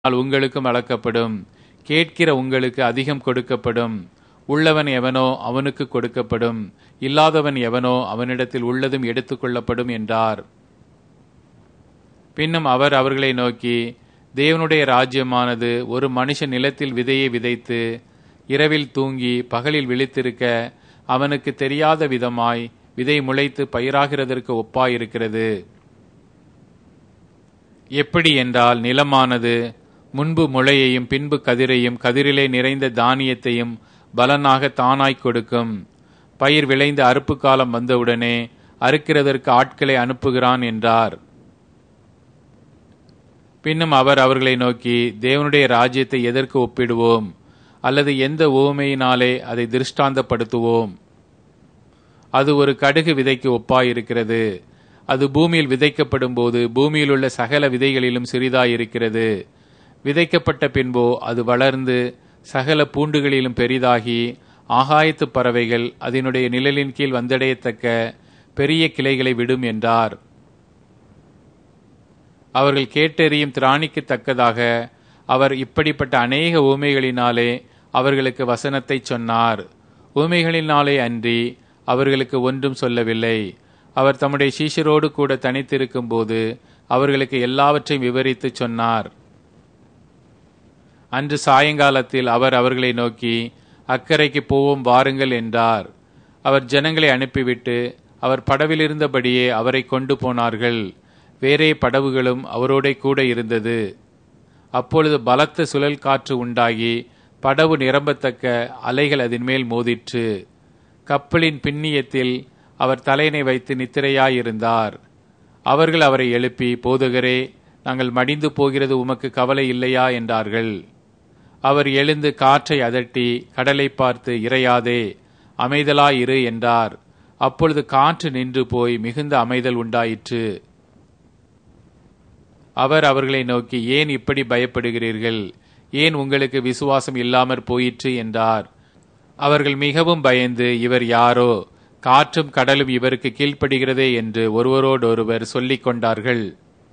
ஆனால் உங்களுக்கும் அளக்கப்படும் கேட்கிற உங்களுக்கு அதிகம் கொடுக்கப்படும் உள்ளவன் எவனோ அவனுக்கு கொடுக்கப்படும் இல்லாதவன் எவனோ அவனிடத்தில் உள்ளதும் எடுத்துக்கொள்ளப்படும் என்றார் பின்னும் அவர் அவர்களை நோக்கி தேவனுடைய ராஜ்யமானது ஒரு மனுஷன் நிலத்தில் விதையை விதைத்து இரவில் தூங்கி பகலில் விழித்திருக்க அவனுக்கு தெரியாத விதமாய் விதை முளைத்து பயிராகிறதற்கு ஒப்பாயிருக்கிறது எப்படி என்றால் நிலமானது முன்பு முளையையும் பின்பு கதிரையும் கதிரிலே நிறைந்த தானியத்தையும் பலனாக தானாய் கொடுக்கும் பயிர் விளைந்த அறுப்பு காலம் வந்தவுடனே அறுக்கிறதற்கு ஆட்களை அனுப்புகிறான் என்றார் பின்னும் அவர் அவர்களை நோக்கி தேவனுடைய ராஜ்யத்தை எதற்கு ஒப்பிடுவோம் அல்லது எந்த உவமையினாலே அதை திருஷ்டாந்தப்படுத்துவோம் அது ஒரு கடுகு விதைக்கு ஒப்பாயிருக்கிறது அது பூமியில் விதைக்கப்படும் போது பூமியில் உள்ள சகல விதைகளிலும் சிறிதாயிருக்கிறது விதைக்கப்பட்ட பின்போ அது வளர்ந்து சகல பூண்டுகளிலும் பெரிதாகி ஆகாயத்து பறவைகள் அதனுடைய நிழலின் கீழ் வந்தடையத்தக்க பெரிய கிளைகளை விடும் என்றார் அவர்கள் கேட்டெறியும் திராணிக்கு தக்கதாக அவர் இப்படிப்பட்ட அநேக ஊமைகளினாலே அவர்களுக்கு வசனத்தை சொன்னார் ஊமைகளினாலே அன்றி அவர்களுக்கு ஒன்றும் சொல்லவில்லை அவர் தம்முடைய சீஷரோடு கூட தனித்திருக்கும் போது அவர்களுக்கு எல்லாவற்றையும் விவரித்து சொன்னார் அன்று சாயங்காலத்தில் அவர் அவர்களை நோக்கி அக்கறைக்கு போவோம் வாருங்கள் என்றார் அவர் ஜனங்களை அனுப்பிவிட்டு அவர் படவிலிருந்தபடியே அவரை கொண்டு போனார்கள் வேறே படவுகளும் அவரோட கூட இருந்தது அப்பொழுது பலத்த சுழல் காற்று உண்டாகி படவு நிரம்பத்தக்க அலைகள் அதன் மேல் மோதிற்று கப்பலின் பின்னியத்தில் அவர் தலையினை வைத்து நித்திரையாயிருந்தார் அவர்கள் அவரை எழுப்பி போதுகரே நாங்கள் மடிந்து போகிறது உமக்கு கவலை இல்லையா என்றார்கள் அவர் எழுந்து காற்றை அதட்டி கடலை பார்த்து இறையாதே அமைதலாயிரு என்றார் அப்பொழுது காற்று நின்று போய் மிகுந்த அமைதல் உண்டாயிற்று அவர் அவர்களை நோக்கி ஏன் இப்படி பயப்படுகிறீர்கள் ஏன் உங்களுக்கு விசுவாசம் இல்லாமற் போயிற்று என்றார் அவர்கள் மிகவும் பயந்து இவர் யாரோ காற்றும் கடலும் இவருக்கு கீழ்ப்படுகிறதே என்று ஒருவரோடொருவர் சொல்லிக் கொண்டார்கள்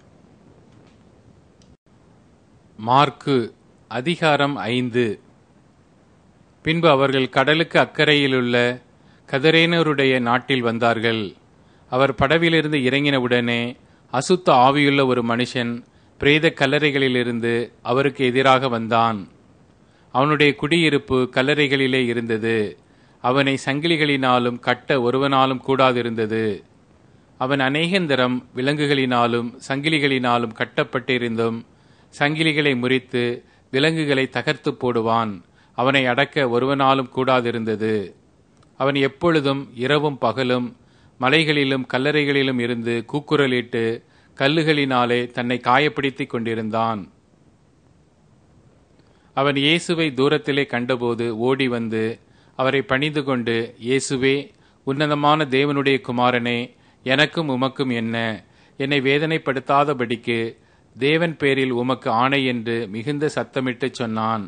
மார்க்கு அதிகாரம் ஐந்து பின்பு அவர்கள் கடலுக்கு அக்கறையிலுள்ள கதரேனருடைய நாட்டில் வந்தார்கள் அவர் படவிலிருந்து இறங்கினவுடனே அசுத்த ஆவியுள்ள ஒரு மனுஷன் பிரேத கல்லறைகளிலிருந்து அவருக்கு எதிராக வந்தான் அவனுடைய குடியிருப்பு கல்லறைகளிலே இருந்தது அவனை சங்கிலிகளினாலும் கட்ட ஒருவனாலும் கூடாதிருந்தது அவன் அநேகந்தரம் விலங்குகளினாலும் சங்கிலிகளினாலும் கட்டப்பட்டிருந்தும் சங்கிலிகளை முறித்து விலங்குகளை தகர்த்து போடுவான் அவனை அடக்க ஒருவனாலும் கூடாதிருந்தது அவன் எப்பொழுதும் இரவும் பகலும் மலைகளிலும் கல்லறைகளிலும் இருந்து கூக்குரலிட்டு கல்லுகளினாலே தன்னை காயப்படுத்திக் கொண்டிருந்தான் அவன் இயேசுவை தூரத்திலே கண்டபோது ஓடி வந்து அவரை பணிந்து கொண்டு இயேசுவே உன்னதமான தேவனுடைய குமாரனே எனக்கும் உமக்கும் என்ன என்னை வேதனைப்படுத்தாதபடிக்கு தேவன் பேரில் உமக்கு ஆணை என்று மிகுந்த சத்தமிட்டு சொன்னான்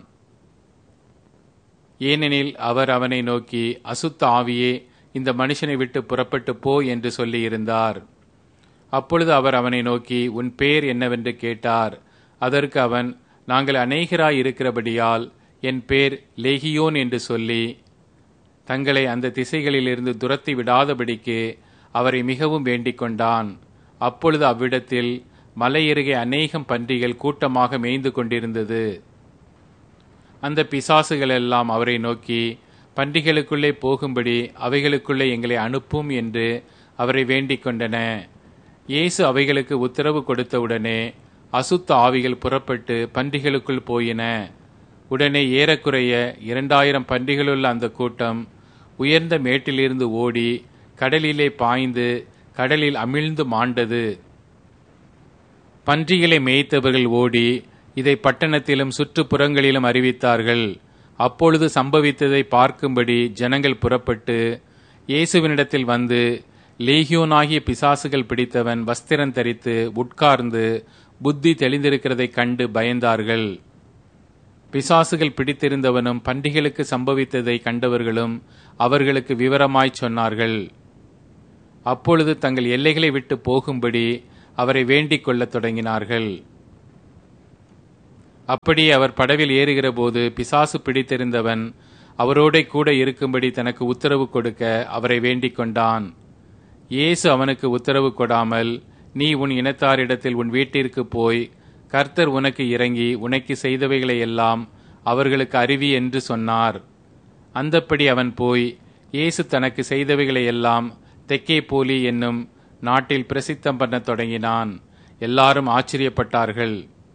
ஏனெனில் அவர் அவனை நோக்கி அசுத்த ஆவியே இந்த மனுஷனை விட்டு புறப்பட்டு போ என்று சொல்லியிருந்தார் அப்பொழுது அவர் அவனை நோக்கி உன் பேர் என்னவென்று கேட்டார் அதற்கு அவன் நாங்கள் அநேகராய் இருக்கிறபடியால் என் பேர் லேகியோன் என்று சொல்லி தங்களை அந்த திசைகளிலிருந்து துரத்தி விடாதபடிக்கு அவரை மிகவும் வேண்டிக் கொண்டான் அப்பொழுது அவ்விடத்தில் மலையருகே அநேகம் பன்றிகள் கூட்டமாக மேய்ந்து கொண்டிருந்தது அந்த பிசாசுகள் எல்லாம் அவரை நோக்கி பன்றிகளுக்குள்ளே போகும்படி அவைகளுக்குள்ளே எங்களை அனுப்பும் என்று அவரை வேண்டிக் கொண்டன இயேசு அவைகளுக்கு உத்தரவு கொடுத்தவுடனே அசுத்த ஆவிகள் புறப்பட்டு பன்றிகளுக்குள் போயின உடனே ஏறக்குறைய இரண்டாயிரம் பன்றிகளுள்ள அந்த கூட்டம் உயர்ந்த மேட்டிலிருந்து ஓடி கடலிலே பாய்ந்து கடலில் அமிழ்ந்து மாண்டது பன்றிகளை மேய்த்தவர்கள் ஓடி இதை பட்டணத்திலும் சுற்றுப்புறங்களிலும் அறிவித்தார்கள் அப்பொழுது சம்பவித்ததை பார்க்கும்படி ஜனங்கள் புறப்பட்டு இயேசுவினிடத்தில் வந்து லேகியோனாகிய பிசாசுகள் பிடித்தவன் வஸ்திரம் தரித்து உட்கார்ந்து புத்தி தெளிந்திருக்கிறதைக் கண்டு பயந்தார்கள் பிசாசுகள் பிடித்திருந்தவனும் பண்டிகளுக்கு சம்பவித்ததை கண்டவர்களும் அவர்களுக்கு விவரமாய் சொன்னார்கள் அப்பொழுது தங்கள் எல்லைகளை விட்டு போகும்படி அவரை வேண்டிக் கொள்ளத் தொடங்கினார்கள் அப்படியே அவர் படவில் ஏறுகிற போது பிசாசு பிடித்திருந்தவன் அவரோட கூட இருக்கும்படி தனக்கு உத்தரவு கொடுக்க அவரை வேண்டிக் கொண்டான் இயேசு அவனுக்கு உத்தரவு கொடாமல் நீ உன் இனத்தாரிடத்தில் உன் வீட்டிற்கு போய் கர்த்தர் உனக்கு இறங்கி உனக்கு செய்தவைகளை எல்லாம் அவர்களுக்கு அறிவி என்று சொன்னார் அந்தப்படி அவன் போய் இயேசு தனக்கு செய்தவைகளை எல்லாம் தெக்கே போலி என்னும் நாட்டில் பிரசித்தம் பண்ணத் தொடங்கினான் எல்லாரும் ஆச்சரியப்பட்டார்கள்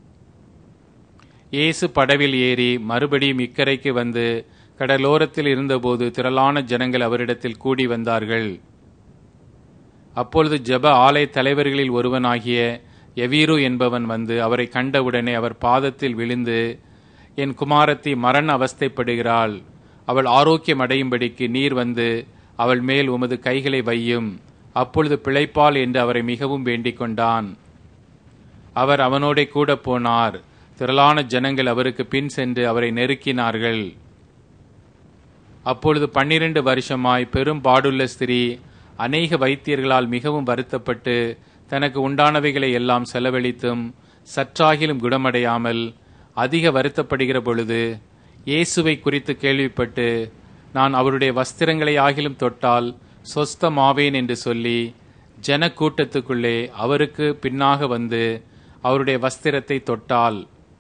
இயேசு படவில் ஏறி மறுபடியும் இக்கரைக்கு வந்து கடலோரத்தில் இருந்தபோது திரளான ஜனங்கள் அவரிடத்தில் கூடி வந்தார்கள் அப்பொழுது ஜெப ஆலய தலைவர்களில் ஒருவனாகிய எவீரு என்பவன் வந்து அவரை கண்டவுடனே அவர் பாதத்தில் விழுந்து என் குமாரத்தி மரண அவஸ்தைப்படுகிறாள் அவள் ஆரோக்கியம் அடையும்படிக்கு நீர் வந்து அவள் மேல் உமது கைகளை வையும் அப்பொழுது பிழைப்பாள் என்று அவரை மிகவும் வேண்டிக் கொண்டான் அவர் அவனோட கூட போனார் திரளான ஜனங்கள் அவருக்கு பின் சென்று அவரை நெருக்கினார்கள் அப்பொழுது பன்னிரண்டு வருஷமாய் பெரும் பாடுள்ள ஸ்திரீ அநேக வைத்தியர்களால் மிகவும் வருத்தப்பட்டு தனக்கு உண்டானவைகளை எல்லாம் செலவழித்தும் சற்றாகிலும் குணமடையாமல் அதிக வருத்தப்படுகிற பொழுது இயேசுவை குறித்து கேள்விப்பட்டு நான் அவருடைய வஸ்திரங்களை ஆகிலும் தொட்டால் சொஸ்தமாவேன் என்று சொல்லி ஜன கூட்டத்துக்குள்ளே அவருக்கு பின்னாக வந்து அவருடைய வஸ்திரத்தை தொட்டால்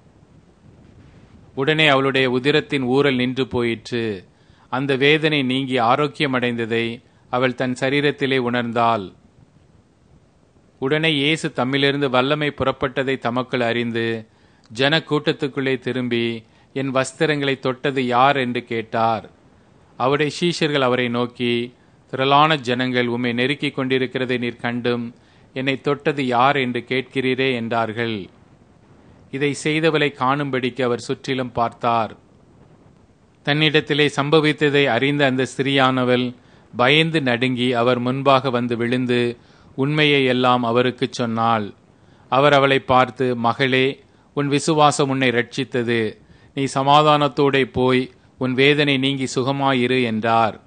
உடனே அவளுடைய உதிரத்தின் ஊரல் நின்று போயிற்று அந்த வேதனை நீங்கி ஆரோக்கியமடைந்ததை அவள் தன் சரீரத்திலே உணர்ந்தாள் உடனே இயேசு தம்மிலிருந்து வல்லமை புறப்பட்டதை தமக்குள் அறிந்து ஜன கூட்டத்துக்குள்ளே திரும்பி என் வஸ்திரங்களை தொட்டது யார் என்று கேட்டார் அவருடைய சீஷர்கள் அவரை நோக்கி திரளான ஜனங்கள் உம்மை நெருக்கிக் கொண்டிருக்கிறதை நீர் கண்டும் என்னை தொட்டது யார் என்று கேட்கிறீரே என்றார்கள் இதை செய்தவளை காணும்படிக்கு அவர் சுற்றிலும் பார்த்தார் தன்னிடத்திலே சம்பவித்ததை அறிந்த அந்த ஸ்திரியானவள் பயந்து நடுங்கி அவர் முன்பாக வந்து விழுந்து உண்மையை எல்லாம் அவருக்கு சொன்னாள் அவர் அவளை பார்த்து மகளே உன் விசுவாசம் உன்னை ரட்சித்தது நீ சமாதானத்தோടെ போய் உன் வேதனை நீங்கி சுகமாயிரு என்றார்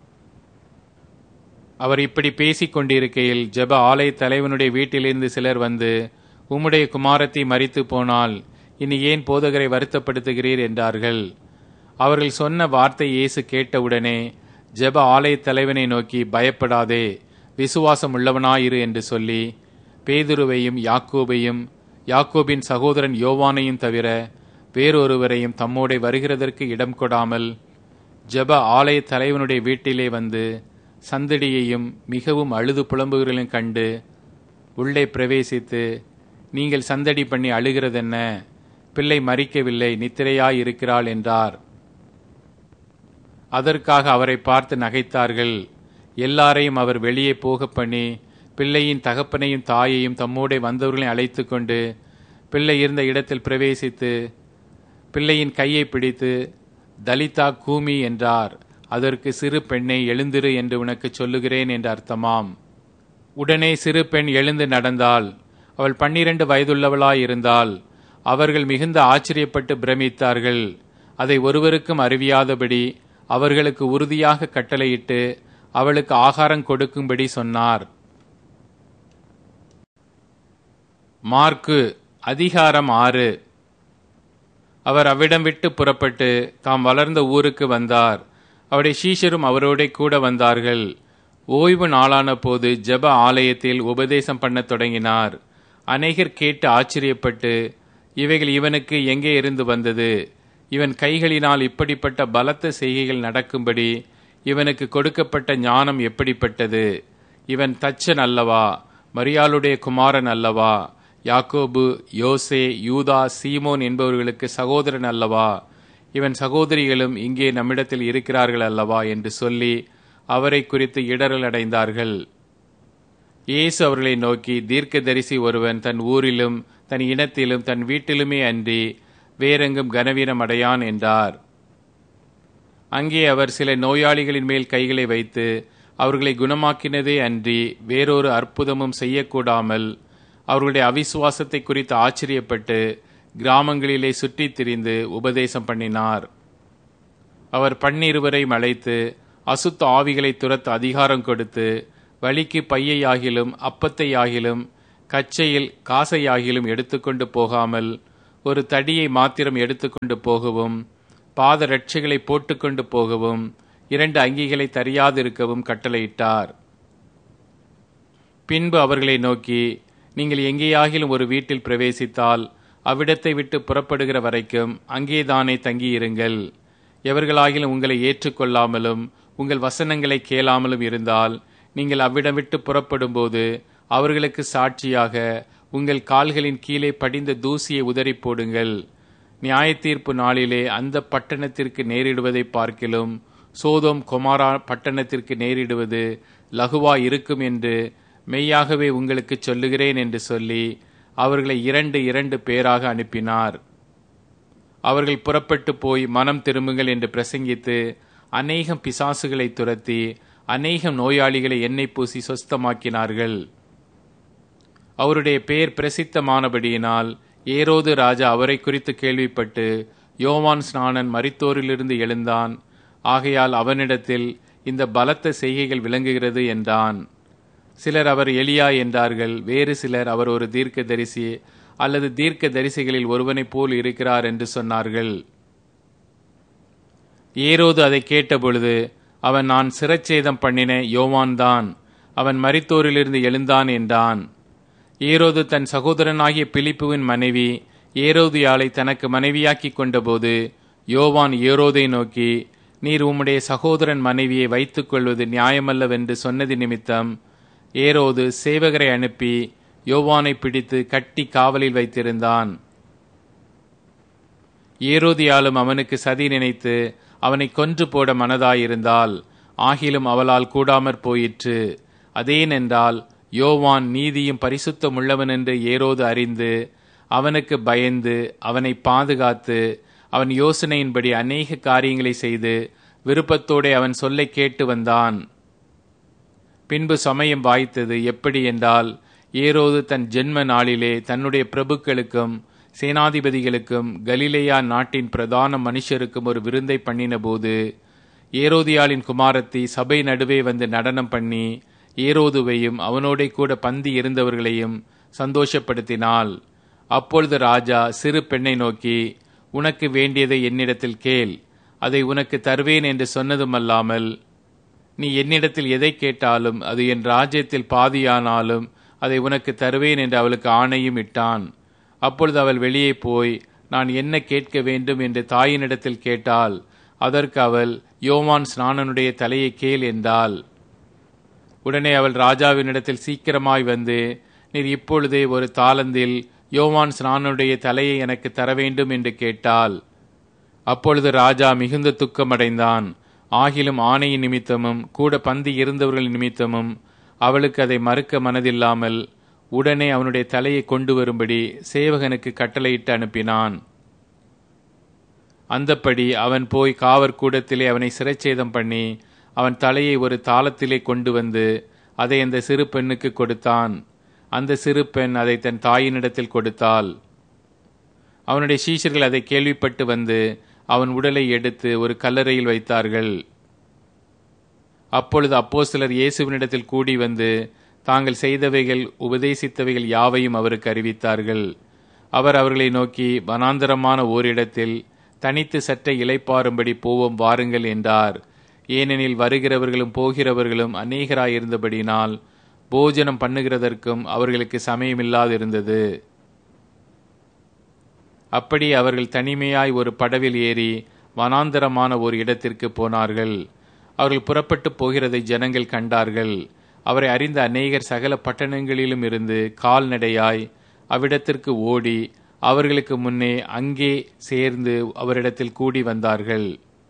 அவர் இப்படி பேசிக் கொண்டிருக்கையில் ஜெப ஆலய தலைவனுடைய வீட்டிலிருந்து சிலர் வந்து உம்முடைய குமாரத்தை மறித்து போனால் இனி ஏன் போதகரை வருத்தப்படுத்துகிறீர் என்றார்கள் அவர்கள் சொன்ன வார்த்தை இயேசு கேட்டவுடனே ஜெப ஆலய தலைவனை நோக்கி பயப்படாதே விசுவாசம் உள்ளவனாயிரு என்று சொல்லி பேதுருவையும் யாக்கோபையும் யாக்கோபின் சகோதரன் யோவானையும் தவிர வேறொருவரையும் தம்மோடே வருகிறதற்கு இடம் கொடாமல் ஜெப ஆலய தலைவனுடைய வீட்டிலே வந்து சந்தடியையும் மிகவும் அழுது புலம்புகிறதையும் கண்டு உள்ளே பிரவேசித்து நீங்கள் சந்தடி பண்ணி அழுகிறதென்ன பிள்ளை மறிக்கவில்லை நித்திரையாய் இருக்கிறாள் என்றார் அதற்காக அவரை பார்த்து நகைத்தார்கள் எல்லாரையும் அவர் வெளியே போக பண்ணி பிள்ளையின் தகப்பனையும் தாயையும் தம்மோடே வந்தவர்களையும் அழைத்து கொண்டு பிள்ளை இருந்த இடத்தில் பிரவேசித்து பிள்ளையின் கையை பிடித்து தலிதா கூமி என்றார் அதற்கு சிறு பெண்ணை எழுந்திரு என்று உனக்கு சொல்லுகிறேன் என்று அர்த்தமாம் உடனே சிறு பெண் எழுந்து நடந்தாள் அவள் பன்னிரண்டு வயதுள்ளவளாயிருந்தாள் அவர்கள் மிகுந்த ஆச்சரியப்பட்டு பிரமித்தார்கள் அதை ஒருவருக்கும் அறிவியாதபடி அவர்களுக்கு உறுதியாக கட்டளையிட்டு அவளுக்கு ஆகாரம் கொடுக்கும்படி சொன்னார் மார்க்கு அதிகாரம் ஆறு அவர் அவ்விடம் விட்டு புறப்பட்டு தாம் வளர்ந்த ஊருக்கு வந்தார் அவருடைய சீஷரும் அவரோட கூட வந்தார்கள் ஓய்வு நாளான போது ஜெப ஆலயத்தில் உபதேசம் பண்ணத் தொடங்கினார் அநேகர் கேட்டு ஆச்சரியப்பட்டு இவைகள் இவனுக்கு எங்கே இருந்து வந்தது இவன் கைகளினால் இப்படிப்பட்ட பலத்த செய்கைகள் நடக்கும்படி இவனுக்கு கொடுக்கப்பட்ட ஞானம் எப்படிப்பட்டது இவன் தச்சன் அல்லவா மரியாளுடைய குமாரன் அல்லவா யாக்கோபு யோசே யூதா சீமோன் என்பவர்களுக்கு சகோதரன் அல்லவா இவன் சகோதரிகளும் இங்கே நம்மிடத்தில் இருக்கிறார்கள் அல்லவா என்று சொல்லி அவரை குறித்து இடரல் அடைந்தார்கள் இயேசு அவர்களை நோக்கி தீர்க்கதரிசி ஒருவன் தன் ஊரிலும் தன் இனத்திலும் தன் வீட்டிலுமே அன்றி வேறெங்கும் கனவீனம் அடையான் என்றார் அங்கே அவர் சில நோயாளிகளின் மேல் கைகளை வைத்து அவர்களை குணமாக்கினதே அன்றி வேறொரு அற்புதமும் செய்யக்கூடாமல் அவர்களுடைய அவிசுவாசத்தை குறித்து ஆச்சரியப்பட்டு கிராமங்களிலே சுற்றித் திரிந்து உபதேசம் பண்ணினார் அவர் பன்னிருவரையும் அழைத்து அசுத்த ஆவிகளை துரத்த அதிகாரம் கொடுத்து வழிக்கு பையையாகிலும் அப்பத்தையாகிலும் கச்சையில் காசையாகிலும் எடுத்துக்கொண்டு போகாமல் ஒரு தடியை மாத்திரம் எடுத்துக்கொண்டு போகவும் பாத ரட்சைகளை போட்டுக்கொண்டு போகவும் இரண்டு அங்கிகளை தரியாதிருக்கவும் கட்டளையிட்டார் பின்பு அவர்களை நோக்கி நீங்கள் எங்கேயாகிலும் ஒரு வீட்டில் பிரவேசித்தால் அவ்விடத்தை விட்டு புறப்படுகிற வரைக்கும் அங்கேதானே தங்கியிருங்கள் எவர்களாகிலும் உங்களை ஏற்றுக்கொள்ளாமலும் உங்கள் வசனங்களை கேளாமலும் இருந்தால் நீங்கள் அவ்விடம் விட்டு புறப்படும்போது அவர்களுக்கு சாட்சியாக உங்கள் கால்களின் கீழே படிந்த தூசியை உதறி போடுங்கள் நியாய தீர்ப்பு நாளிலே அந்த பட்டணத்திற்கு நேரிடுவதை பார்க்கிலும் சோதோம் கொமாரா பட்டணத்திற்கு நேரிடுவது லகுவா இருக்கும் என்று மெய்யாகவே உங்களுக்கு சொல்லுகிறேன் என்று சொல்லி அவர்களை இரண்டு இரண்டு பேராக அனுப்பினார் அவர்கள் புறப்பட்டு போய் மனம் திரும்புங்கள் என்று பிரசங்கித்து அநேகம் பிசாசுகளை துரத்தி அநேகம் நோயாளிகளை எண்ணெய் பூசி சொஸ்தமாக்கினார்கள் அவருடைய பெயர் பிரசித்தமானபடியினால் ஏரோது ராஜா அவரை குறித்து கேள்விப்பட்டு யோவான் ஸ்நானன் மரித்தோரிலிருந்து எழுந்தான் ஆகையால் அவனிடத்தில் இந்த பலத்த செய்கைகள் விளங்குகிறது என்றான் சிலர் அவர் எலியா என்றார்கள் வேறு சிலர் அவர் ஒரு தீர்க்க தரிசி அல்லது தீர்க்க தரிசிகளில் ஒருவனைப் போல் இருக்கிறார் என்று சொன்னார்கள் ஏரோது அதை கேட்டபொழுது அவன் நான் சிரச்சேதம் பண்ணின யோவான்தான் அவன் மரித்தோரிலிருந்து எழுந்தான் என்றான் ஏரோது தன் சகோதரனாகிய பிலிப்புவின் மனைவி ஏரோதியாளை தனக்கு மனைவியாக்கி கொண்டபோது யோவான் ஏரோதை நோக்கி நீர் உம்முடைய சகோதரன் மனைவியை வைத்துக் கொள்வது நியாயமல்லவென்று சொன்னது நிமித்தம் ஏரோது சேவகரை அனுப்பி யோவானை பிடித்து கட்டி காவலில் வைத்திருந்தான் ஏரோதியாலும் அவனுக்கு சதி நினைத்து அவனை கொன்று போட மனதாயிருந்தால் ஆகிலும் அவளால் கூடாமற் போயிற்று அதேனென்றால் யோவான் நீதியும் பரிசுத்தம் உள்ளவன் என்று ஏரோது அறிந்து அவனுக்கு பயந்து அவனை பாதுகாத்து அவன் யோசனையின்படி அநேக காரியங்களை செய்து விருப்பத்தோടെ அவன் சொல்லை கேட்டு வந்தான் பின்பு சமயம் வாய்த்தது எப்படி என்றால் ஏரோது தன் ஜென்ம நாளிலே தன்னுடைய பிரபுக்களுக்கும் சேனாதிபதிகளுக்கும் கலிலேயா நாட்டின் பிரதான மனுஷருக்கும் ஒரு விருந்தை பண்ணினபோது ஏரோதியாளின் குமாரத்தி சபை நடுவே வந்து நடனம் பண்ணி ஏரோதுவையும் அவனோட கூட பந்தி இருந்தவர்களையும் சந்தோஷப்படுத்தினாள் அப்பொழுது ராஜா சிறு பெண்ணை நோக்கி உனக்கு வேண்டியதை என்னிடத்தில் கேள் அதை உனக்கு தருவேன் என்று சொன்னதுமல்லாமல் நீ என்னிடத்தில் எதை கேட்டாலும் அது என் ராஜ்யத்தில் பாதியானாலும் அதை உனக்கு தருவேன் என்று அவளுக்கு ஆணையும் இட்டான் அப்பொழுது அவள் வெளியே போய் நான் என்ன கேட்க வேண்டும் என்று தாயினிடத்தில் கேட்டால் அதற்கு அவள் யோவான் ஸ்நானனுடைய தலையை கேள் என்றாள் உடனே அவள் ராஜாவினிடத்தில் சீக்கிரமாய் வந்து நீர் இப்பொழுதே ஒரு தாளந்தில் யோவான் ஸ்நானனுடைய தலையை எனக்கு தர வேண்டும் என்று கேட்டாள் அப்பொழுது ராஜா மிகுந்த துக்கமடைந்தான் ஆகிலும் ஆணையின் நிமித்தமும் கூட பந்தி இருந்தவர்கள் நிமித்தமும் அவளுக்கு அதை மறுக்க மனதில்லாமல் உடனே அவனுடைய தலையை கொண்டு வரும்படி சேவகனுக்கு கட்டளையிட்டு அனுப்பினான் அந்தப்படி அவன் போய் காவற்கூடத்திலே அவனை சிறைச்சேதம் பண்ணி அவன் தலையை ஒரு தாளத்திலே கொண்டு வந்து அதை அந்த சிறு பெண்ணுக்கு கொடுத்தான் அந்த சிறு பெண் அதை தன் தாயினிடத்தில் கொடுத்தாள் அவனுடைய சீஷர்கள் அதை கேள்விப்பட்டு வந்து அவன் உடலை எடுத்து ஒரு கல்லறையில் வைத்தார்கள் அப்பொழுது அப்போ சிலர் இயேசுவினிடத்தில் கூடி வந்து தாங்கள் செய்தவைகள் உபதேசித்தவைகள் யாவையும் அவருக்கு அறிவித்தார்கள் அவர் அவர்களை நோக்கி வனாந்தரமான ஓரிடத்தில் தனித்து சற்றை இலைப்பாரும்படி போவோம் வாருங்கள் என்றார் ஏனெனில் வருகிறவர்களும் போகிறவர்களும் அநேகராயிருந்தபடினால் போஜனம் பண்ணுகிறதற்கும் அவர்களுக்கு சமயமில்லாதிருந்தது அப்படி அவர்கள் தனிமையாய் ஒரு படவில் ஏறி வனாந்தரமான ஒரு இடத்திற்கு போனார்கள் அவர்கள் புறப்பட்டு போகிறதை ஜனங்கள் கண்டார்கள் அவரை அறிந்த அநேகர் சகல பட்டணங்களிலும் இருந்து கால்நடையாய் அவ்விடத்திற்கு ஓடி அவர்களுக்கு முன்னே அங்கே சேர்ந்து அவரிடத்தில் கூடி வந்தார்கள்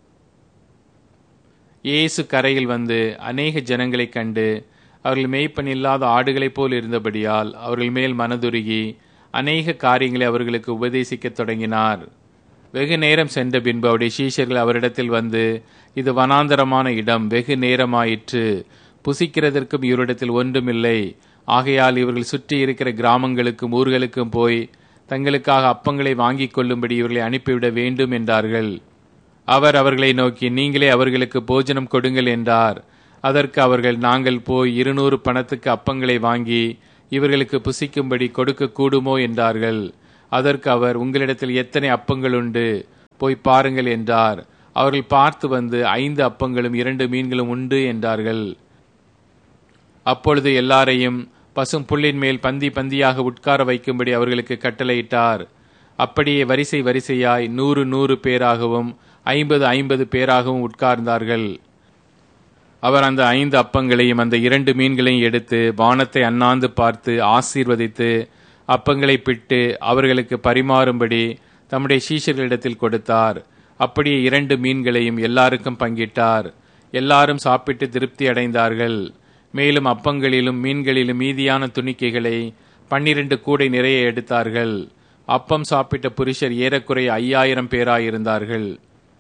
இயேசு கரையில் வந்து அநேக ஜனங்களைக் கண்டு அவர்கள் மேய்ப்பன் இல்லாத ஆடுகளைப் போல் இருந்தபடியால் அவர்கள் மேல் மனதுருகி அநேக காரியங்களை அவர்களுக்கு உபதேசிக்கத் தொடங்கினார் வெகு நேரம் சென்ற பின்பு அவருடைய சீஷர்கள் அவரிடத்தில் வந்து இது வனாந்தரமான இடம் வெகு நேரமாயிற்று புசிக்கிறதற்கும் இவரிடத்தில் ஒன்றுமில்லை ஆகையால் இவர்கள் சுற்றி இருக்கிற கிராமங்களுக்கும் ஊர்களுக்கும் போய் தங்களுக்காக அப்பங்களை வாங்கிக் கொள்ளும்படி இவர்களை அனுப்பிவிட வேண்டும் என்றார்கள் அவர் அவர்களை நோக்கி நீங்களே அவர்களுக்கு போஜனம் கொடுங்கள் என்றார் அதற்கு அவர்கள் நாங்கள் போய் இருநூறு பணத்துக்கு அப்பங்களை வாங்கி இவர்களுக்கு புசிக்கும்படி கொடுக்க கூடுமோ என்றார்கள் அதற்கு அவர் உங்களிடத்தில் எத்தனை அப்பங்கள் உண்டு போய் பாருங்கள் என்றார் அவர்கள் பார்த்து வந்து ஐந்து அப்பங்களும் இரண்டு மீன்களும் உண்டு என்றார்கள் அப்பொழுது எல்லாரையும் பசும் புல்லின் மேல் பந்தி பந்தியாக உட்கார வைக்கும்படி அவர்களுக்கு கட்டளையிட்டார் அப்படியே வரிசை வரிசையாய் நூறு நூறு பேராகவும் ஐம்பது ஐம்பது பேராகவும் உட்கார்ந்தார்கள் அவர் அந்த ஐந்து அப்பங்களையும் அந்த இரண்டு மீன்களையும் எடுத்து வானத்தை அண்ணாந்து பார்த்து ஆசீர்வதித்து அப்பங்களை பிட்டு அவர்களுக்கு பரிமாறும்படி தம்முடைய சீஷர்களிடத்தில் கொடுத்தார் அப்படியே இரண்டு மீன்களையும் எல்லாருக்கும் பங்கிட்டார் எல்லாரும் சாப்பிட்டு திருப்தி அடைந்தார்கள் மேலும் அப்பங்களிலும் மீன்களிலும் மீதியான துணிக்கைகளை பன்னிரண்டு கூடை நிறைய எடுத்தார்கள் அப்பம் சாப்பிட்ட புருஷர் ஏறக்குறைய ஐயாயிரம் பேராயிருந்தார்கள்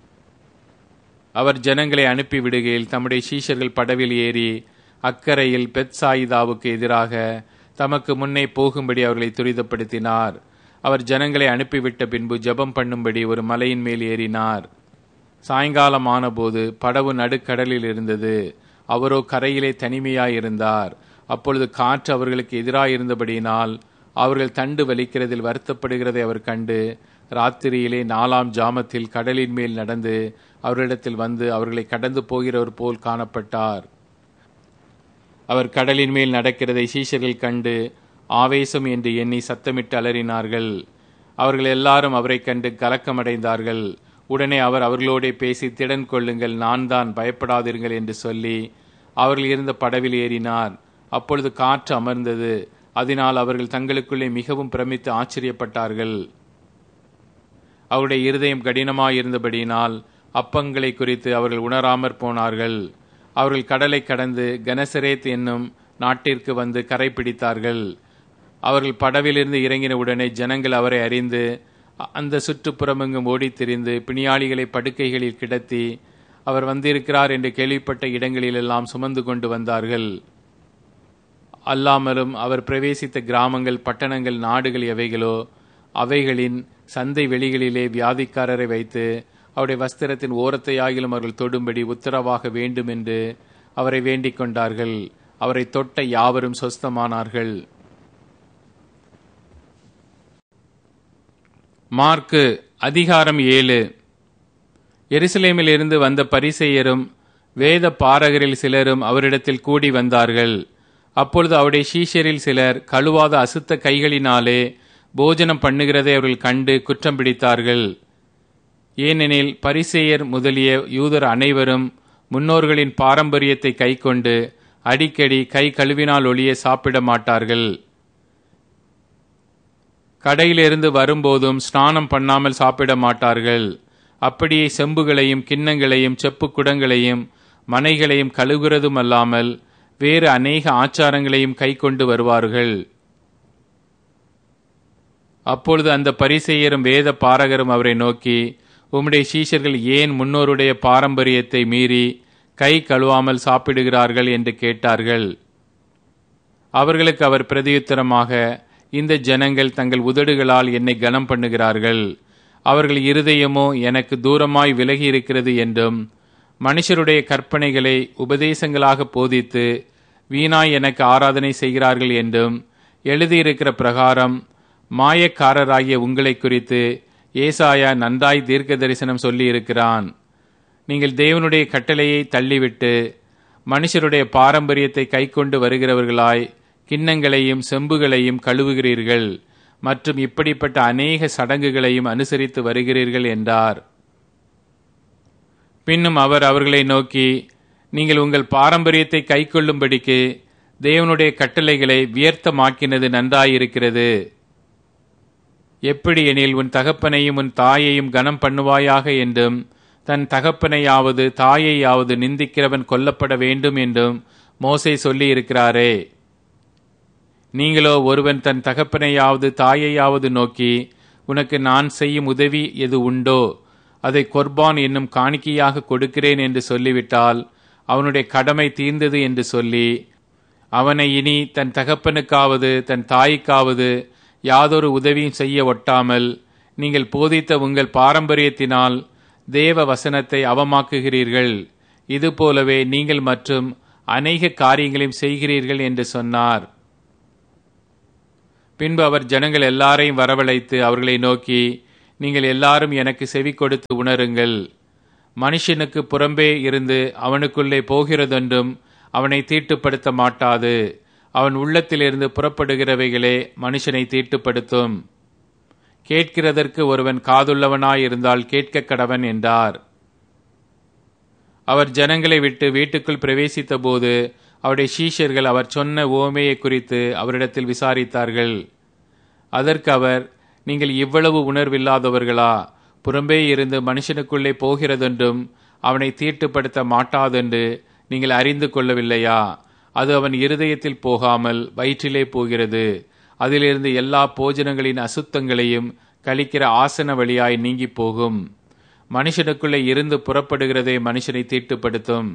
அவர் ஜனங்களை அனுப்பி விடுகையில் தம்முடைய சீஷர்கள் படவில் ஏறி அக்கறையில் பெத்சாயிதாவுக்கு எதிராக தமக்கு முன்னே போகும்படி அவர்களை துரிதப்படுத்தினார் அவர் ஜனங்களை அனுப்பிவிட்ட பின்பு ஜெபம் பண்ணும்படி ஒரு மலையின் மேல் ஏறினார் சாயங்காலம் ஆனபோது படவு நடுக்கடலில் இருந்தது அவரோ கரையிலே தனிமையாயிருந்தார் அப்பொழுது காற்று அவர்களுக்கு எதிராயிருந்தபடியினால் அவர்கள் தண்டு வலிக்கிறதில் வருத்தப்படுகிறதை அவர் கண்டு ராத்திரியிலே நாலாம் ஜாமத்தில் கடலின் மேல் நடந்து அவரிடத்தில் வந்து அவர்களை கடந்து போகிறவர் போல் காணப்பட்டார் அவர் கடலின் மேல் நடக்கிறதை சீஷர்கள் கண்டு ஆவேசம் என்று எண்ணி சத்தமிட்டு அலறினார்கள் அவர்கள் எல்லாரும் அவரை கண்டு கலக்கமடைந்தார்கள் உடனே அவர் அவர்களோடே பேசி திடன் கொள்ளுங்கள் நான் தான் பயப்படாதீர்கள் என்று சொல்லி அவர்கள் இருந்த படவில் ஏறினார் அப்பொழுது காற்று அமர்ந்தது அதனால் அவர்கள் தங்களுக்குள்ளே மிகவும் பிரமித்து ஆச்சரியப்பட்டார்கள் அவருடைய இருதயம் கடினமாயிருந்தபடியினால் அப்பங்களை குறித்து அவர்கள் உணராமற் போனார்கள் அவர்கள் கடலை கடந்து கனசரேத் என்னும் நாட்டிற்கு வந்து கரை பிடித்தார்கள் அவர்கள் படவிலிருந்து இறங்கின உடனே ஜனங்கள் அவரை அறிந்து அந்த சுற்றுப்புறமெங்கும் ஓடித் திரிந்து பிணியாளிகளை படுக்கைகளில் கிடத்தி அவர் வந்திருக்கிறார் என்று கேள்விப்பட்ட இடங்களிலெல்லாம் சுமந்து கொண்டு வந்தார்கள் அல்லாமலும் அவர் பிரவேசித்த கிராமங்கள் பட்டணங்கள் நாடுகள் எவைகளோ அவைகளின் சந்தை வெளிகளிலே வியாதிக்காரரை வைத்து அவருடைய வஸ்திரத்தின் ஓரத்தையாகிலும் அவர்கள் தொடும்படி உத்தரவாக வேண்டும் என்று அவரை வேண்டிக் கொண்டார்கள் அவரை தொட்ட யாவரும் சொஸ்தமானார்கள் மார்க்கு அதிகாரம் ஏழு எருசலேமில் இருந்து வந்த பரிசெயரும் வேத பாரகரில் சிலரும் அவரிடத்தில் கூடி வந்தார்கள் அப்பொழுது அவருடைய சீஷரில் சிலர் கழுவாத அசுத்த கைகளினாலே போஜனம் பண்ணுகிறதை அவர்கள் கண்டு குற்றம் பிடித்தார்கள் ஏனெனில் பரிசேயர் முதலிய யூதர் அனைவரும் முன்னோர்களின் பாரம்பரியத்தை கைக்கொண்டு அடிக்கடி கை கழுவினால் ஒளிய சாப்பிட மாட்டார்கள் கடையிலிருந்து வரும்போதும் ஸ்நானம் பண்ணாமல் சாப்பிட மாட்டார்கள் அப்படியே செம்புகளையும் கிண்ணங்களையும் செப்பு குடங்களையும் மனைகளையும் கழுகுறதும் அல்லாமல் வேறு அநேக ஆச்சாரங்களையும் கை கொண்டு வருவார்கள் அப்பொழுது அந்த பரிசெயரும் வேத பாரகரும் அவரை நோக்கி உம்முடைய சீஷர்கள் ஏன் முன்னோருடைய பாரம்பரியத்தை மீறி கை கழுவாமல் சாப்பிடுகிறார்கள் என்று கேட்டார்கள் அவர்களுக்கு அவர் பிரதியுத்தரமாக இந்த ஜனங்கள் தங்கள் உதடுகளால் என்னை கனம் பண்ணுகிறார்கள் அவர்கள் இருதயமோ எனக்கு தூரமாய் விலகி இருக்கிறது என்றும் மனுஷருடைய கற்பனைகளை உபதேசங்களாக போதித்து வீணாய் எனக்கு ஆராதனை செய்கிறார்கள் என்றும் எழுதியிருக்கிற பிரகாரம் மாயக்காரராகிய உங்களை குறித்து ஏசாயா நன்றாய் தீர்க்க தரிசனம் சொல்லியிருக்கிறான் நீங்கள் தேவனுடைய கட்டளையை தள்ளிவிட்டு மனுஷருடைய பாரம்பரியத்தை கைக்கொண்டு வருகிறவர்களாய் கிண்ணங்களையும் செம்புகளையும் கழுவுகிறீர்கள் மற்றும் இப்படிப்பட்ட அநேக சடங்குகளையும் அனுசரித்து வருகிறீர்கள் என்றார் பின்னும் அவர் அவர்களை நோக்கி நீங்கள் உங்கள் பாரம்பரியத்தை கைக்கொள்ளும்படிக்கு தேவனுடைய கட்டளைகளை வியர்த்தமாக்கினது நன்றாயிருக்கிறது எப்படி எனில் உன் தகப்பனையும் உன் தாயையும் கனம் பண்ணுவாயாக என்றும் தன் தகப்பனையாவது தாயையாவது நிந்திக்கிறவன் கொல்லப்பட வேண்டும் என்றும் மோசை சொல்லி இருக்கிறாரே நீங்களோ ஒருவன் தன் தகப்பனையாவது தாயையாவது நோக்கி உனக்கு நான் செய்யும் உதவி எது உண்டோ அதை கொர்பான் என்னும் காணிக்கையாக கொடுக்கிறேன் என்று சொல்லிவிட்டால் அவனுடைய கடமை தீர்ந்தது என்று சொல்லி அவனை இனி தன் தகப்பனுக்காவது தன் தாய்க்காவது யாதொரு உதவியும் செய்ய ஒட்டாமல் நீங்கள் போதித்த உங்கள் பாரம்பரியத்தினால் தேவ வசனத்தை அவமாக்குகிறீர்கள் இதுபோலவே நீங்கள் மற்றும் அநேக காரியங்களையும் செய்கிறீர்கள் என்று சொன்னார் பின்பு அவர் ஜனங்கள் எல்லாரையும் வரவழைத்து அவர்களை நோக்கி நீங்கள் எல்லாரும் எனக்கு செவி கொடுத்து உணருங்கள் மனுஷனுக்கு புறம்பே இருந்து அவனுக்குள்ளே போகிறதென்றும் அவனை தீட்டுப்படுத்த மாட்டாது அவன் உள்ளத்திலிருந்து புறப்படுகிறவைகளே மனுஷனை தீட்டுப்படுத்தும் கேட்கிறதற்கு ஒருவன் காதுள்ளவனாயிருந்தால் கேட்க கடவன் என்றார் அவர் ஜனங்களை விட்டு வீட்டுக்குள் பிரவேசித்த போது அவருடைய சீஷர்கள் அவர் சொன்ன ஓமையை குறித்து அவரிடத்தில் விசாரித்தார்கள் அதற்கு அவர் நீங்கள் இவ்வளவு உணர்வில்லாதவர்களா புறம்பே இருந்து மனுஷனுக்குள்ளே போகிறதென்றும் அவனை தீட்டுப்படுத்த மாட்டாதென்று நீங்கள் அறிந்து கொள்ளவில்லையா அது அவன் இருதயத்தில் போகாமல் வயிற்றிலே போகிறது அதிலிருந்து எல்லா போஜனங்களின் அசுத்தங்களையும் கழிக்கிற ஆசன வழியாய் நீங்கி போகும் மனுஷனுக்குள்ளே இருந்து புறப்படுகிறதே மனுஷனை தீட்டுப்படுத்தும்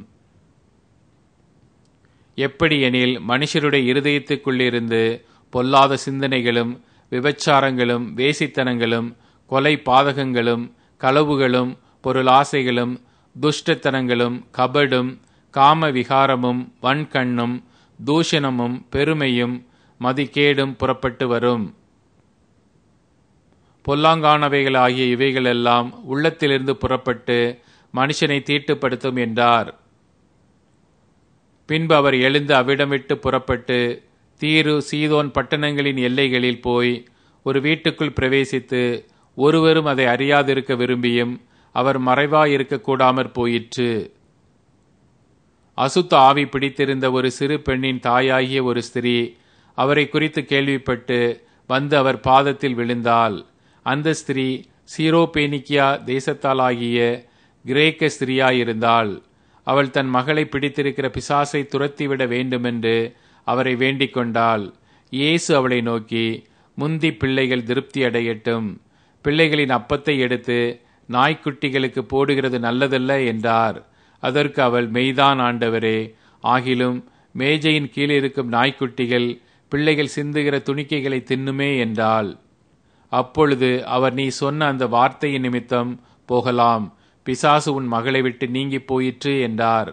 எப்படி எனில் மனுஷருடைய இருதயத்துக்குள்ளிருந்து பொல்லாத சிந்தனைகளும் விபச்சாரங்களும் வேசித்தனங்களும் கொலை பாதகங்களும் களவுகளும் பொருளாசைகளும் துஷ்டத்தனங்களும் கபடும் காம விகாரமும் வன்கண்ணும் தூஷணமும் பெருமையும் மதிக்கேடும் புறப்பட்டு வரும் பொல்லாங்கானவைகள் ஆகிய இவைகளெல்லாம் உள்ளத்திலிருந்து புறப்பட்டு மனுஷனை தீட்டுப்படுத்தும் என்றார் பின்பு அவர் எழுந்து அவ்விடம் விட்டு புறப்பட்டு தீரு சீதோன் பட்டணங்களின் எல்லைகளில் போய் ஒரு வீட்டுக்குள் பிரவேசித்து ஒருவரும் அதை அறியாதிருக்க விரும்பியும் அவர் மறைவாயிருக்க கூடாமற் போயிற்று அசுத்த ஆவி பிடித்திருந்த ஒரு சிறு பெண்ணின் தாயாகிய ஒரு ஸ்திரீ அவரை குறித்து கேள்விப்பட்டு வந்து அவர் பாதத்தில் விழுந்தாள் அந்த ஸ்திரீ சீரோபேனிக்கியா தேசத்தாலாகிய கிரேக்க ஸ்திரியாயிருந்தாள் அவள் தன் மகளை பிடித்திருக்கிற பிசாசை துரத்திவிட வேண்டுமென்று அவரை வேண்டிக் கொண்டாள் இயேசு அவளை நோக்கி முந்தி பிள்ளைகள் திருப்தி அடையட்டும் பிள்ளைகளின் அப்பத்தை எடுத்து நாய்க்குட்டிகளுக்கு போடுகிறது நல்லதல்ல என்றார் அதற்கு அவள் மெய்தான் ஆண்டவரே ஆகிலும் மேஜையின் கீழ் இருக்கும் நாய்க்குட்டிகள் பிள்ளைகள் சிந்துகிற துணிக்கைகளை தின்னுமே என்றாள் அப்பொழுது அவர் நீ சொன்ன அந்த வார்த்தையின் நிமித்தம் போகலாம் பிசாசு உன் மகளை விட்டு நீங்கி போயிற்று என்றார்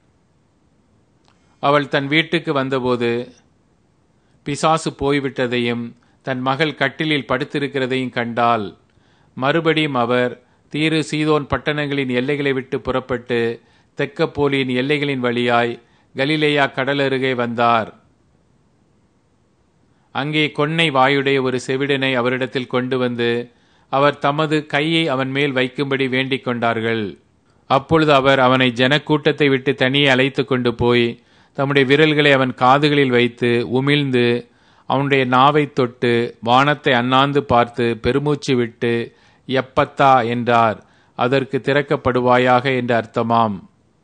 அவள் தன் வீட்டுக்கு வந்தபோது பிசாசு போய்விட்டதையும் தன் மகள் கட்டிலில் படுத்திருக்கிறதையும் கண்டாள் மறுபடியும் அவர் தீரு சீதோன் பட்டணங்களின் எல்லைகளை விட்டு புறப்பட்டு தெக்கப்போலியின் எல்லைகளின் வழியாய் கலிலேயா கடலருகே வந்தார் அங்கே கொன்னை வாயுடைய ஒரு செவிடனை அவரிடத்தில் கொண்டு வந்து அவர் தமது கையை அவன் மேல் வைக்கும்படி வேண்டிக் கொண்டார்கள் அப்பொழுது அவர் அவனை ஜனக்கூட்டத்தை விட்டு தனியே அழைத்து கொண்டு போய் தம்முடைய விரல்களை அவன் காதுகளில் வைத்து உமிழ்ந்து அவனுடைய நாவை தொட்டு வானத்தை அண்ணாந்து பார்த்து பெருமூச்சு விட்டு எப்பத்தா என்றார் அதற்கு திறக்கப்படுவாயாக என்று அர்த்தமாம்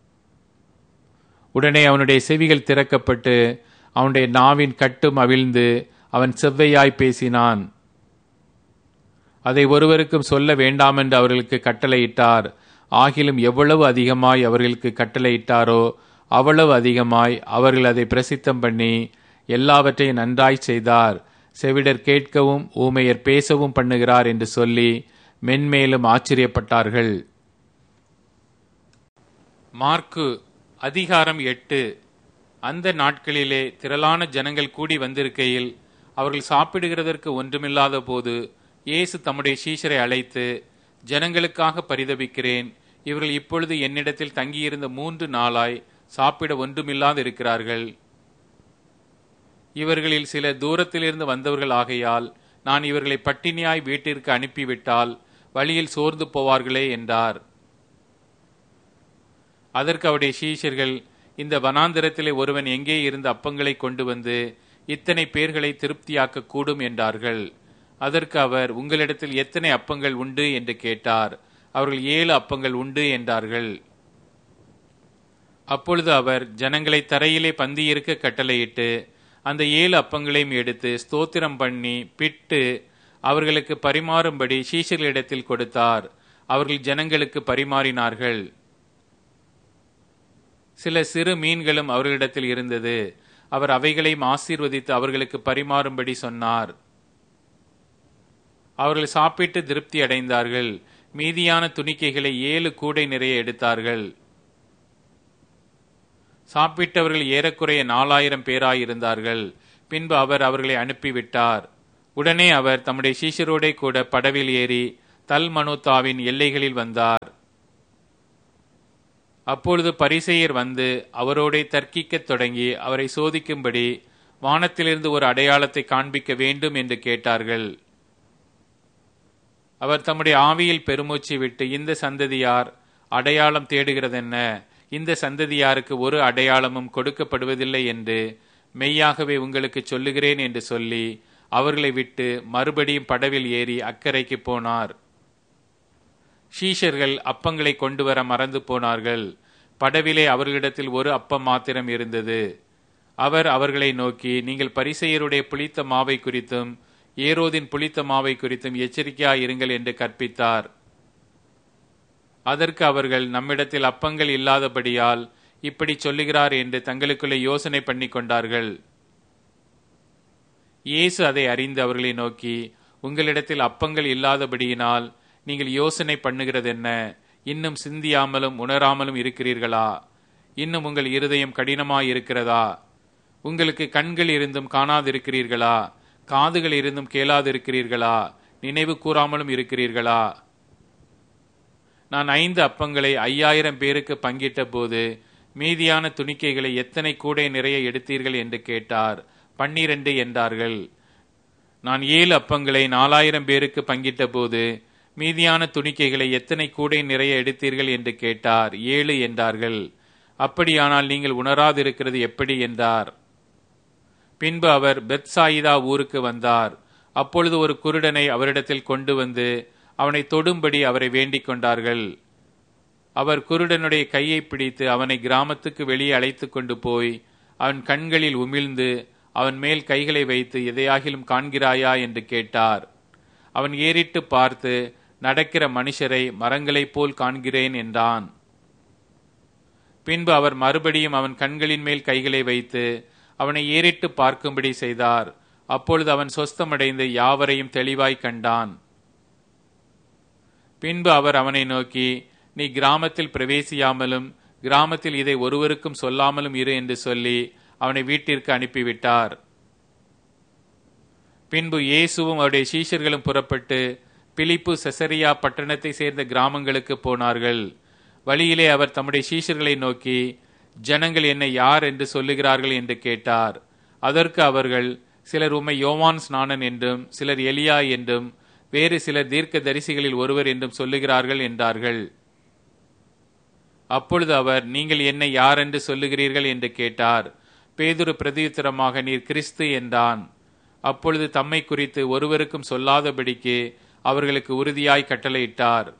உடனே அவனுடைய செவிகள் திறக்கப்பட்டு அவனுடைய நாவின் கட்டும் அவிழ்ந்து அவன் செவ்வையாய் பேசினான் அதை ஒருவருக்கும் சொல்ல வேண்டாம் என்று அவர்களுக்கு கட்டளையிட்டார் ஆகிலும் எவ்வளவு அதிகமாய் அவர்களுக்கு கட்டளையிட்டாரோ அவ்வளவு அதிகமாய் அவர்கள் அதை பிரசித்தம் பண்ணி எல்லாவற்றையும் நன்றாய் செய்தார் செவிடர் கேட்கவும் ஊமையர் பேசவும் பண்ணுகிறார் என்று சொல்லி மென்மேலும் ஆச்சரியப்பட்டார்கள் மார்க்கு அதிகாரம் எட்டு அந்த நாட்களிலே திரளான ஜனங்கள் கூடி வந்திருக்கையில் அவர்கள் சாப்பிடுகிறதற்கு ஒன்றுமில்லாத போது இயேசு தம்முடைய சீஷரை அழைத்து ஜனங்களுக்காக பரிதபிக்கிறேன் இவர்கள் இப்பொழுது என்னிடத்தில் தங்கியிருந்த மூன்று நாளாய் சாப்பிட ஒன்றுமில்லாது இருக்கிறார்கள் இவர்களில் சில தூரத்திலிருந்து வந்தவர்கள் ஆகையால் நான் இவர்களை பட்டினியாய் வீட்டிற்கு அனுப்பிவிட்டால் வழியில் சோர்ந்து போவார்களே என்றார் அதற்கு அவருடைய சீஷர்கள் இந்த வனாந்திரத்திலே ஒருவன் எங்கே இருந்த அப்பங்களை கொண்டு வந்து இத்தனை பேர்களை திருப்தியாக்க கூடும் என்றார்கள் அதற்கு அவர் உங்களிடத்தில் எத்தனை அப்பங்கள் உண்டு என்று கேட்டார் அவர்கள் ஏழு அப்பங்கள் உண்டு என்றார்கள் அப்பொழுது அவர் ஜனங்களை தரையிலே பந்தியிருக்க கட்டளையிட்டு அந்த ஏழு அப்பங்களையும் எடுத்து ஸ்தோத்திரம் பண்ணி பிட்டு அவர்களுக்கு பரிமாறும்படி சீஷர்களிடத்தில் கொடுத்தார் அவர்கள் ஜனங்களுக்கு பரிமாறினார்கள் சில சிறு மீன்களும் அவர்களிடத்தில் இருந்தது அவர் அவைகளையும் ஆசீர்வதித்து அவர்களுக்கு பரிமாறும்படி சொன்னார் அவர்கள் சாப்பிட்டு திருப்தி அடைந்தார்கள் மீதியான துணிக்கைகளை ஏழு கூடை நிறைய எடுத்தார்கள் சாப்பிட்டவர்கள் ஏறக்குறைய நாலாயிரம் பேராயிருந்தார்கள் பின்பு அவர் அவர்களை அனுப்பிவிட்டார் உடனே அவர் தம்முடைய சீஷரோடே கூட படவில் ஏறி தல்மனோத்தாவின் எல்லைகளில் வந்தார் அப்பொழுது பரிசெயர் வந்து அவரோடே தர்க்கிக்கத் தொடங்கி அவரை சோதிக்கும்படி வானத்திலிருந்து ஒரு அடையாளத்தை காண்பிக்க வேண்டும் என்று கேட்டார்கள் அவர் தம்முடைய ஆவியில் பெருமூச்சு விட்டு இந்த சந்ததியார் அடையாளம் தேடுகிறதென்ன இந்த சந்ததியாருக்கு ஒரு அடையாளமும் கொடுக்கப்படுவதில்லை என்று மெய்யாகவே உங்களுக்கு சொல்லுகிறேன் என்று சொல்லி அவர்களை விட்டு மறுபடியும் படவில் ஏறி அக்கறைக்கு போனார் ஷீஷர்கள் அப்பங்களை கொண்டு வர மறந்து போனார்கள் படவிலே அவர்களிடத்தில் ஒரு அப்பம் மாத்திரம் இருந்தது அவர் அவர்களை நோக்கி நீங்கள் பரிசெயருடைய புளித்த மாவை குறித்தும் ஏரோதின் புளித்த மாவை குறித்தும் எச்சரிக்கையாயிருங்கள் என்று கற்பித்தார் அதற்கு அவர்கள் நம்மிடத்தில் அப்பங்கள் இல்லாதபடியால் இப்படி சொல்லுகிறார் என்று தங்களுக்குள்ளே யோசனை பண்ணி கொண்டார்கள் இயேசு அதை அறிந்து அவர்களை நோக்கி உங்களிடத்தில் அப்பங்கள் இல்லாதபடியினால் நீங்கள் யோசனை பண்ணுகிறதென்ன இன்னும் சிந்தியாமலும் உணராமலும் இருக்கிறீர்களா இன்னும் உங்கள் இருதயம் கடினமாய் இருக்கிறதா உங்களுக்கு கண்கள் இருந்தும் காணாதிருக்கிறீர்களா காதுகள் இருந்தும் கேளாதிருக்கிறீர்களா நினைவு கூறாமலும் இருக்கிறீர்களா நான் ஐந்து அப்பங்களை ஐயாயிரம் பேருக்கு பங்கிட்ட போது மீதியான துணிக்கைகளை எத்தனை கூடை நிறைய எடுத்தீர்கள் என்று கேட்டார் பன்னிரண்டு என்றார்கள் நான் ஏழு அப்பங்களை நாலாயிரம் பேருக்கு பங்கிட்ட போது மீதியான துணிக்கைகளை எத்தனை கூடை நிறைய எடுத்தீர்கள் என்று கேட்டார் ஏழு என்றார்கள் அப்படியானால் நீங்கள் உணராதிருக்கிறது எப்படி என்றார் பின்பு அவர் பெத்சாயிதா ஊருக்கு வந்தார் அப்பொழுது ஒரு குருடனை அவரிடத்தில் கொண்டு வந்து அவனை தொடும்படி அவரை வேண்டிக் கொண்டார்கள் அவர் குருடனுடைய கையை பிடித்து அவனை கிராமத்துக்கு வெளியே அழைத்து கொண்டு போய் அவன் கண்களில் உமிழ்ந்து அவன் மேல் கைகளை வைத்து எதையாகிலும் காண்கிறாயா என்று கேட்டார் அவன் ஏறிட்டு பார்த்து நடக்கிற மனுஷரை மரங்களைப் போல் காண்கிறேன் என்றான் பின்பு அவர் மறுபடியும் அவன் கண்களின் மேல் கைகளை வைத்து அவனை ஏறிட்டு பார்க்கும்படி செய்தார் அப்பொழுது அவன் சொஸ்தமடைந்து யாவரையும் தெளிவாய் கண்டான் பின்பு அவர் அவனை நோக்கி நீ கிராமத்தில் பிரவேசியாமலும் கிராமத்தில் இதை ஒருவருக்கும் சொல்லாமலும் இரு என்று சொல்லி அவனை வீட்டிற்கு அனுப்பிவிட்டார் பின்பு இயேசுவும் அவருடைய சீஷர்களும் புறப்பட்டு பிலிப்பு செசரியா பட்டணத்தை சேர்ந்த கிராமங்களுக்கு போனார்கள் வழியிலே அவர் தம்முடைய சீஷர்களை நோக்கி ஜனங்கள் என்னை யார் என்று சொல்லுகிறார்கள் என்று கேட்டார் அதற்கு அவர்கள் சிலர் உம்மை யோவான் ஸ்நானன் என்றும் சிலர் எலியா என்றும் வேறு சிலர் தீர்க்க தரிசிகளில் ஒருவர் என்றும் சொல்லுகிறார்கள் என்றார்கள் அப்பொழுது அவர் நீங்கள் என்னை யார் என்று சொல்லுகிறீர்கள் என்று கேட்டார் பேதுரு பிரதியுத்தரமாக நீர் கிறிஸ்து என்றான் அப்பொழுது தம்மை குறித்து ஒருவருக்கும் சொல்லாதபடிக்கு அவர்களுக்கு உறுதியாய் கட்டளையிட்டார்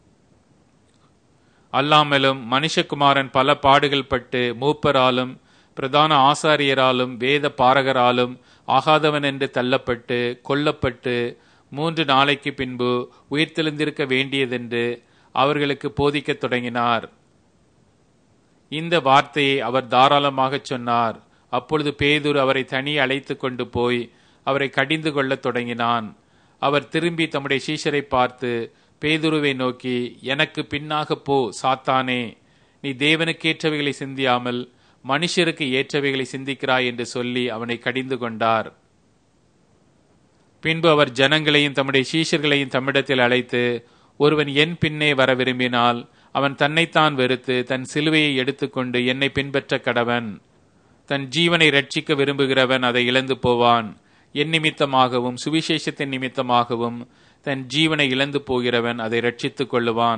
அல்லாமலும் மனுஷகுமாரன் பல பாடுகள் பட்டு மூப்பராலும் பிரதான ஆசாரியராலும் வேத பாரகராலும் ஆகாதவன் என்று தள்ளப்பட்டு கொல்லப்பட்டு மூன்று நாளைக்கு பின்பு உயிர்த்தெழுந்திருக்க வேண்டியதென்று அவர்களுக்கு போதிக்கத் தொடங்கினார் இந்த வார்த்தையை அவர் தாராளமாக சொன்னார் அப்பொழுது பேதுரு அவரை தனி அழைத்து கொண்டு போய் அவரை கடிந்து கொள்ளத் தொடங்கினான் அவர் திரும்பி தம்முடைய சீஷரை பார்த்து பேதுருவை நோக்கி எனக்கு பின்னாக போ சாத்தானே நீ தேவனுக்கேற்றவைகளை சிந்தியாமல் மனுஷருக்கு ஏற்றவைகளை சிந்திக்கிறாய் என்று சொல்லி அவனை கடிந்து கொண்டார் பின்பு அவர் ஜனங்களையும் தம்முடைய சீஷர்களையும் தம்மிடத்தில் அழைத்து ஒருவன் என் பின்னே வர விரும்பினால் அவன் தன்னைத்தான் வெறுத்து தன் சிலுவையை எடுத்துக்கொண்டு என்னை பின்பற்ற கடவன் தன் ஜீவனை ரட்சிக்க விரும்புகிறவன் அதை இழந்து போவான் என் நிமித்தமாகவும் சுவிசேஷத்தின் நிமித்தமாகவும் தன் ஜீவனை இழந்து போகிறவன் அதை ரட்சித்துக் கொள்ளுவான்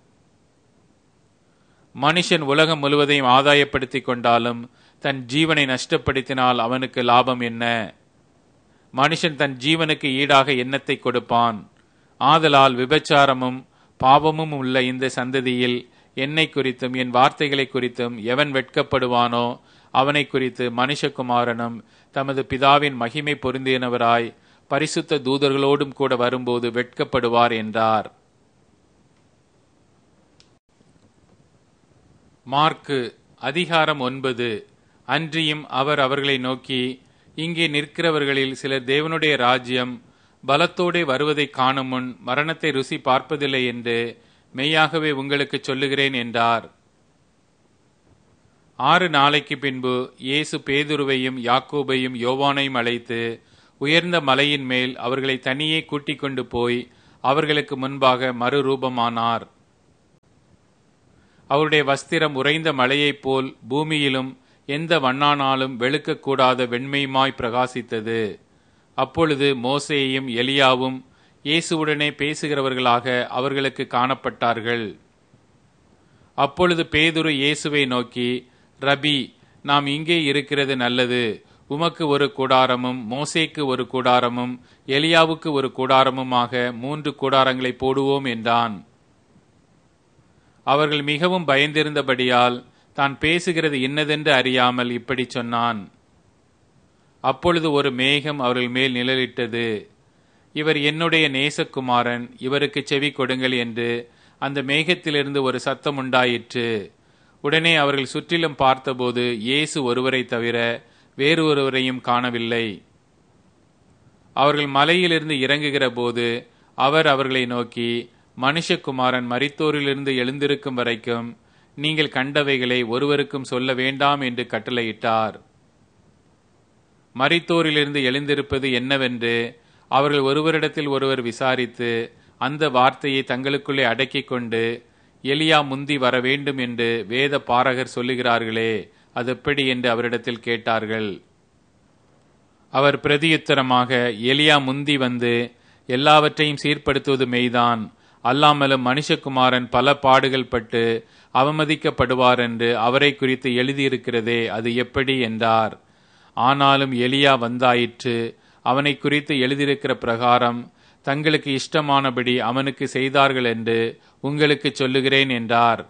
மனுஷன் உலகம் முழுவதையும் ஆதாயப்படுத்திக் கொண்டாலும் தன் ஜீவனை நஷ்டப்படுத்தினால் அவனுக்கு லாபம் என்ன மனுஷன் தன் ஜீவனுக்கு ஈடாக எண்ணத்தை கொடுப்பான் ஆதலால் விபச்சாரமும் பாவமும் உள்ள இந்த சந்ததியில் என்னை குறித்தும் என் வார்த்தைகளை குறித்தும் எவன் வெட்கப்படுவானோ அவனை குறித்து மனுஷகுமாரனும் தமது பிதாவின் மகிமை பொருந்தினவராய் பரிசுத்த தூதர்களோடும் கூட வரும்போது வெட்கப்படுவார் என்றார் மார்க்கு அதிகாரம் ஒன்பது அன்றியும் அவர் அவர்களை நோக்கி இங்கே நிற்கிறவர்களில் சிலர் தேவனுடைய ராஜ்யம் பலத்தோடே வருவதை காணும் முன் மரணத்தை ருசி பார்ப்பதில்லை என்று மெய்யாகவே உங்களுக்கு சொல்லுகிறேன் என்றார் ஆறு நாளைக்கு பின்பு இயேசு பேதுருவையும் யாக்கோபையும் யோவானையும் அழைத்து உயர்ந்த மலையின் மேல் அவர்களை தனியே கூட்டிக் கொண்டு போய் அவர்களுக்கு முன்பாக மறுரூபமானார் அவருடைய வஸ்திரம் உறைந்த மலையைப் போல் பூமியிலும் எந்த வண்ணானாலும் வெளுக்கக்கூடாத வெண்மையுமாய் பிரகாசித்தது அப்பொழுது மோசேயும் எலியாவும் இயேசுவுடனே பேசுகிறவர்களாக அவர்களுக்கு காணப்பட்டார்கள் அப்பொழுது பேதுரு இயேசுவை நோக்கி ரபி நாம் இங்கே இருக்கிறது நல்லது உமக்கு ஒரு கூடாரமும் மோசேக்கு ஒரு கூடாரமும் எலியாவுக்கு ஒரு கூடாரமுமாக மூன்று கூடாரங்களை போடுவோம் என்றான் அவர்கள் மிகவும் பயந்திருந்தபடியால் தான் பேசுகிறது இன்னதென்று அறியாமல் இப்படி சொன்னான் அப்பொழுது ஒரு மேகம் அவர்கள் மேல் நிழலிட்டது இவர் என்னுடைய நேசகுமாரன் இவருக்கு செவி கொடுங்கள் என்று அந்த மேகத்திலிருந்து ஒரு சத்தம் உண்டாயிற்று உடனே அவர்கள் சுற்றிலும் பார்த்தபோது இயேசு ஒருவரை தவிர வேறு ஒருவரையும் காணவில்லை அவர்கள் மலையிலிருந்து இறங்குகிற போது அவர் அவர்களை நோக்கி மனுஷகுமாரன் மரித்தோரிலிருந்து எழுந்திருக்கும் வரைக்கும் நீங்கள் கண்டவைகளை ஒருவருக்கும் சொல்ல வேண்டாம் என்று கட்டளையிட்டார் மரித்தோரிலிருந்து எழுந்திருப்பது என்னவென்று அவர்கள் ஒருவரிடத்தில் ஒருவர் விசாரித்து அந்த வார்த்தையை தங்களுக்குள்ளே அடக்கிக் கொண்டு எலியா முந்தி வர வேண்டும் என்று வேத பாரகர் சொல்லுகிறார்களே அது எப்படி என்று அவரிடத்தில் கேட்டார்கள் அவர் பிரதியுத்தரமாக எலியா முந்தி வந்து எல்லாவற்றையும் சீர்படுத்துவது மெய்தான் அல்லாமலும் மனுஷகுமாரன் பல பாடுகள் பட்டு அவமதிக்கப்படுவார் என்று அவரை குறித்து எழுதியிருக்கிறதே அது எப்படி என்றார் ஆனாலும் எலியா வந்தாயிற்று அவனை குறித்து எழுதியிருக்கிற பிரகாரம் தங்களுக்கு இஷ்டமானபடி அவனுக்கு செய்தார்கள் என்று உங்களுக்கு சொல்லுகிறேன் என்றார்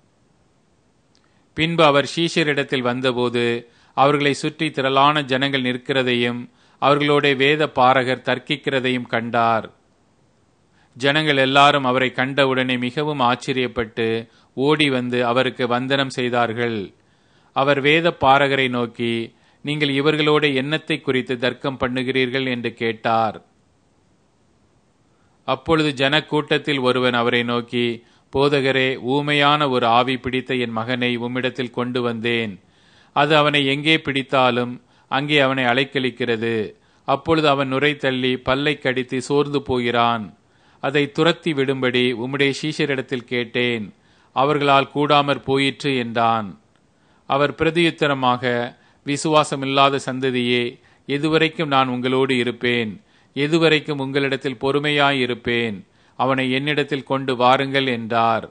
பின்பு அவர் ஷீஷரிடத்தில் வந்தபோது அவர்களை சுற்றி திரளான ஜனங்கள் நிற்கிறதையும் அவர்களோட வேத பாரகர் தர்க்கிக்கிறதையும் கண்டார் ஜனங்கள் எல்லாரும் அவரை கண்டவுடனே மிகவும் ஆச்சரியப்பட்டு ஓடி வந்து அவருக்கு வந்தனம் செய்தார்கள் அவர் வேத பாரகரை நோக்கி நீங்கள் இவர்களோட எண்ணத்தை குறித்து தர்க்கம் பண்ணுகிறீர்கள் என்று கேட்டார் அப்பொழுது ஜனக்கூட்டத்தில் ஒருவன் அவரை நோக்கி போதகரே ஊமையான ஒரு ஆவி பிடித்த என் மகனை உம்மிடத்தில் கொண்டு வந்தேன் அது அவனை எங்கே பிடித்தாலும் அங்கே அவனை அலைக்கழிக்கிறது அப்பொழுது அவன் நுரை தள்ளி பல்லை கடித்து சோர்ந்து போகிறான் அதை துரத்தி விடும்படி உம்முடைய சீஷரிடத்தில் கேட்டேன் அவர்களால் கூடாமற் போயிற்று என்றான் அவர் பிரதியுத்தரமாக விசுவாசமில்லாத சந்ததியே எதுவரைக்கும் நான் உங்களோடு இருப்பேன் எதுவரைக்கும் உங்களிடத்தில் பொறுமையாயிருப்பேன் அவனை என்னிடத்தில் கொண்டு வாருங்கள் என்றார்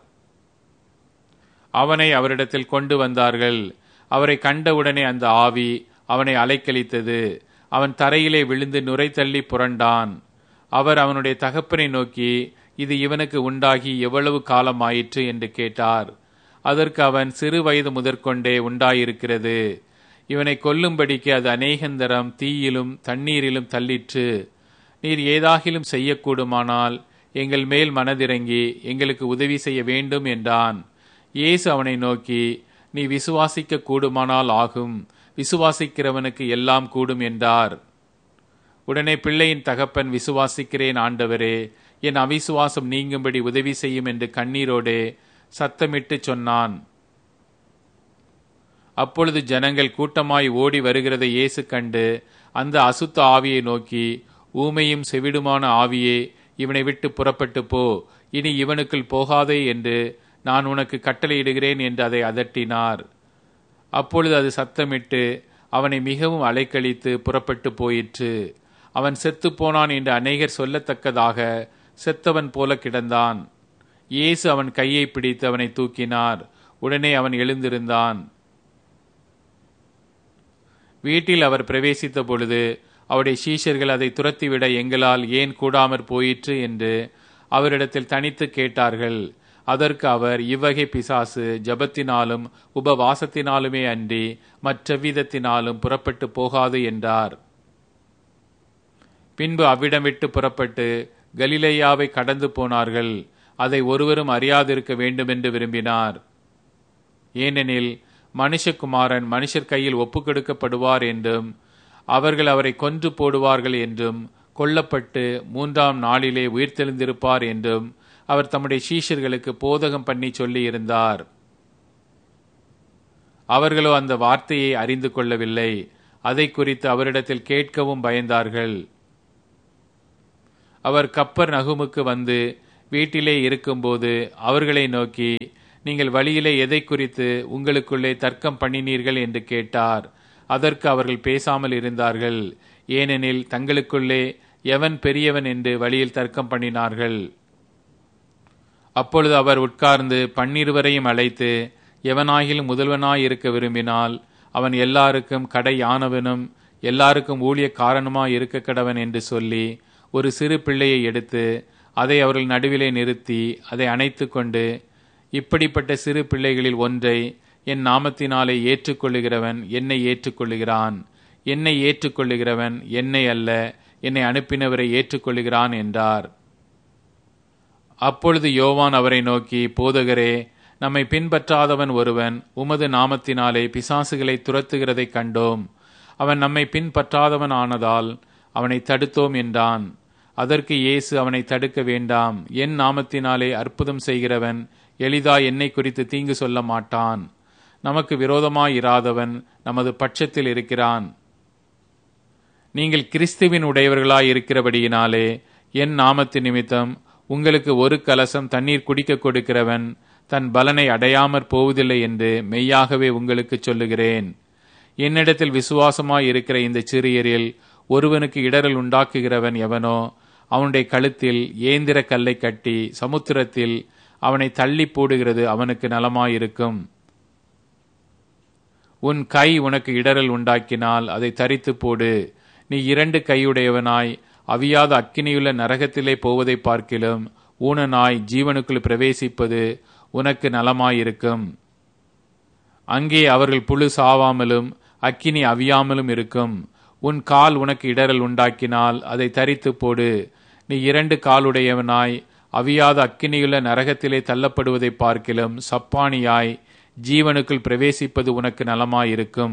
அவனை அவரிடத்தில் கொண்டு வந்தார்கள் அவரை கண்டவுடனே அந்த ஆவி அவனை அலைக்கழித்தது அவன் தரையிலே விழுந்து நுரை தள்ளி புரண்டான் அவர் அவனுடைய தகப்பனை நோக்கி இது இவனுக்கு உண்டாகி எவ்வளவு காலம் ஆயிற்று என்று கேட்டார் அதற்கு அவன் சிறு வயது முதற்கொண்டே உண்டாயிருக்கிறது இவனை கொல்லும்படிக்கு அது அநேகந்தரம் தீயிலும் தண்ணீரிலும் தள்ளிற்று நீர் ஏதாகிலும் செய்யக்கூடுமானால் எங்கள் மேல் மனதிறங்கி எங்களுக்கு உதவி செய்ய வேண்டும் என்றான் இயேசு அவனை நோக்கி நீ விசுவாசிக்க கூடுமானால் ஆகும் விசுவாசிக்கிறவனுக்கு எல்லாம் கூடும் என்றார் உடனே பிள்ளையின் தகப்பன் விசுவாசிக்கிறேன் ஆண்டவரே என் அவிசுவாசம் நீங்கும்படி உதவி செய்யும் என்று கண்ணீரோடே சத்தமிட்டு சொன்னான் அப்பொழுது ஜனங்கள் கூட்டமாய் ஓடி வருகிறதை இயேசு கண்டு அந்த அசுத்த ஆவியை நோக்கி ஊமையும் செவிடுமான ஆவியே இவனை விட்டு புறப்பட்டு போ இனி இவனுக்குள் போகாதே என்று நான் உனக்கு கட்டளையிடுகிறேன் என்று அதை அதட்டினார் அப்பொழுது அது சத்தமிட்டு அவனை மிகவும் அலைக்கழித்து புறப்பட்டு போயிற்று அவன் செத்துப்போனான் என்று அநேகர் சொல்லத்தக்கதாக செத்தவன் போல கிடந்தான் இயேசு அவன் கையை பிடித்து அவனை தூக்கினார் உடனே அவன் எழுந்திருந்தான் வீட்டில் அவர் பிரவேசித்த பொழுது அவருடைய சீஷர்கள் அதை துரத்திவிட எங்களால் ஏன் கூடாமற் போயிற்று என்று அவரிடத்தில் தனித்து கேட்டார்கள் அதற்கு அவர் இவ்வகை பிசாசு ஜபத்தினாலும் உபவாசத்தினாலுமே அன்றி மற்ற விதத்தினாலும் புறப்பட்டு போகாது என்றார் பின்பு அவ்விடம் விட்டு புறப்பட்டு கலிலேயாவை கடந்து போனார்கள் அதை ஒருவரும் அறியாதிருக்க வேண்டுமென்று விரும்பினார் ஏனெனில் மனுஷகுமாரன் மனுஷர் கையில் ஒப்புக்கொடுக்கப்படுவார் என்றும் அவர்கள் அவரை கொன்று போடுவார்கள் என்றும் கொல்லப்பட்டு மூன்றாம் நாளிலே உயிர்த்தெழுந்திருப்பார் என்றும் அவர் தம்முடைய சீஷர்களுக்கு போதகம் பண்ணி சொல்லி இருந்தார் அவர்களோ அந்த வார்த்தையை அறிந்து கொள்ளவில்லை அதை குறித்து அவரிடத்தில் கேட்கவும் பயந்தார்கள் அவர் கப்பர் நகுமுக்கு வந்து வீட்டிலே இருக்கும்போது அவர்களை நோக்கி நீங்கள் வழியிலே எதை குறித்து உங்களுக்குள்ளே தர்க்கம் பண்ணினீர்கள் என்று கேட்டார் அதற்கு அவர்கள் பேசாமல் இருந்தார்கள் ஏனெனில் தங்களுக்குள்ளே எவன் பெரியவன் என்று வழியில் தர்க்கம் பண்ணினார்கள் அப்பொழுது அவர் உட்கார்ந்து பன்னிருவரையும் அழைத்து எவனாகிலும் முதல்வனாய் இருக்க விரும்பினால் அவன் எல்லாருக்கும் கடை ஆனவனும் எல்லாருக்கும் ஊழிய காரணமாய் இருக்க கடவன் என்று சொல்லி ஒரு சிறு பிள்ளையை எடுத்து அதை அவர்கள் நடுவிலே நிறுத்தி அதை அணைத்து கொண்டு இப்படிப்பட்ட சிறு பிள்ளைகளில் ஒன்றை என் நாமத்தினாலே ஏற்றுக்கொள்ளுகிறவன் என்னை ஏற்றுக்கொள்ளுகிறான் என்னை ஏற்றுக்கொள்ளுகிறவன் என்னை அல்ல என்னை அனுப்பினவரை ஏற்றுக்கொள்ளுகிறான் என்றார் அப்பொழுது யோவான் அவரை நோக்கி போதகரே நம்மை பின்பற்றாதவன் ஒருவன் உமது நாமத்தினாலே பிசாசுகளை துரத்துகிறதை கண்டோம் அவன் நம்மை பின்பற்றாதவன் ஆனதால் அவனை தடுத்தோம் என்றான் அதற்கு இயேசு அவனை தடுக்க வேண்டாம் என் நாமத்தினாலே அற்புதம் செய்கிறவன் எளிதா என்னை குறித்து தீங்கு சொல்ல மாட்டான் நமக்கு விரோதமாயிராதவன் நமது பட்சத்தில் இருக்கிறான் நீங்கள் கிறிஸ்துவின் உடையவர்களாய் இருக்கிறபடியினாலே என் நாமத்து நிமித்தம் உங்களுக்கு ஒரு கலசம் தண்ணீர் குடிக்க கொடுக்கிறவன் தன் பலனை அடையாமற் போவதில்லை என்று மெய்யாகவே உங்களுக்கு சொல்லுகிறேன் என்னிடத்தில் விசுவாசமாய் இருக்கிற இந்த சிறியரில் ஒருவனுக்கு இடரல் உண்டாக்குகிறவன் எவனோ அவனுடைய கழுத்தில் ஏந்திர கல்லை கட்டி சமுத்திரத்தில் அவனை தள்ளி போடுகிறது அவனுக்கு நலமாயிருக்கும் உன் கை உனக்கு இடரல் உண்டாக்கினால் அதை தரித்து போடு நீ இரண்டு கையுடையவனாய் அவியாத அக்கினியுள்ள நரகத்திலே போவதை பார்க்கிலும் ஊனனாய் ஜீவனுக்குள் பிரவேசிப்பது உனக்கு நலமாயிருக்கும் அங்கே அவர்கள் புழு சாவாமலும் அக்கினி அவியாமலும் இருக்கும் உன் கால் உனக்கு இடரல் உண்டாக்கினால் அதை தரித்து போடு நீ இரண்டு காலுடையவனாய் அவியாத அக்கினியுள்ள நரகத்திலே தள்ளப்படுவதை பார்க்கிலும் சப்பானியாய் ஜீவனுக்குள் பிரவேசிப்பது உனக்கு நலமாயிருக்கும்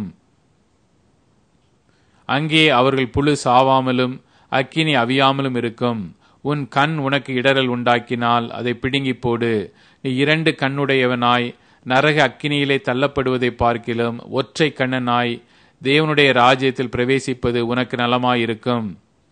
அங்கே அவர்கள் புழு சாவாமலும் அக்கினி அவியாமலும் இருக்கும் உன் கண் உனக்கு இடரல் உண்டாக்கினால் அதை பிடுங்கி போடு நீ இரண்டு கண்ணுடையவனாய் நரக அக்கினியிலே தள்ளப்படுவதை பார்க்கிலும் ஒற்றை கண்ணனாய் தேவனுடைய ராஜ்யத்தில் பிரவேசிப்பது உனக்கு நலமாயிருக்கும்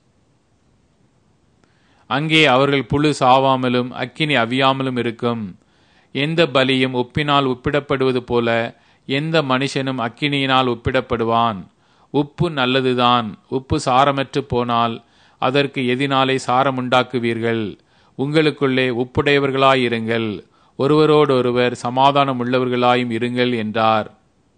அங்கே அவர்கள் புழு சாவாமலும் அக்கினி அவியாமலும் இருக்கும் எந்த பலியும் உப்பினால் உப்பிடப்படுவது போல எந்த மனுஷனும் அக்கினியினால் உப்பிடப்படுவான் உப்பு நல்லதுதான் உப்பு சாரமற்று போனால் அதற்கு எதினாலே சாரம் உண்டாக்குவீர்கள் உங்களுக்குள்ளே உப்புடையவர்களாயிருங்கள் ஒருவரோடொருவர் சமாதானம் உள்ளவர்களாயும் இருங்கள் என்றார்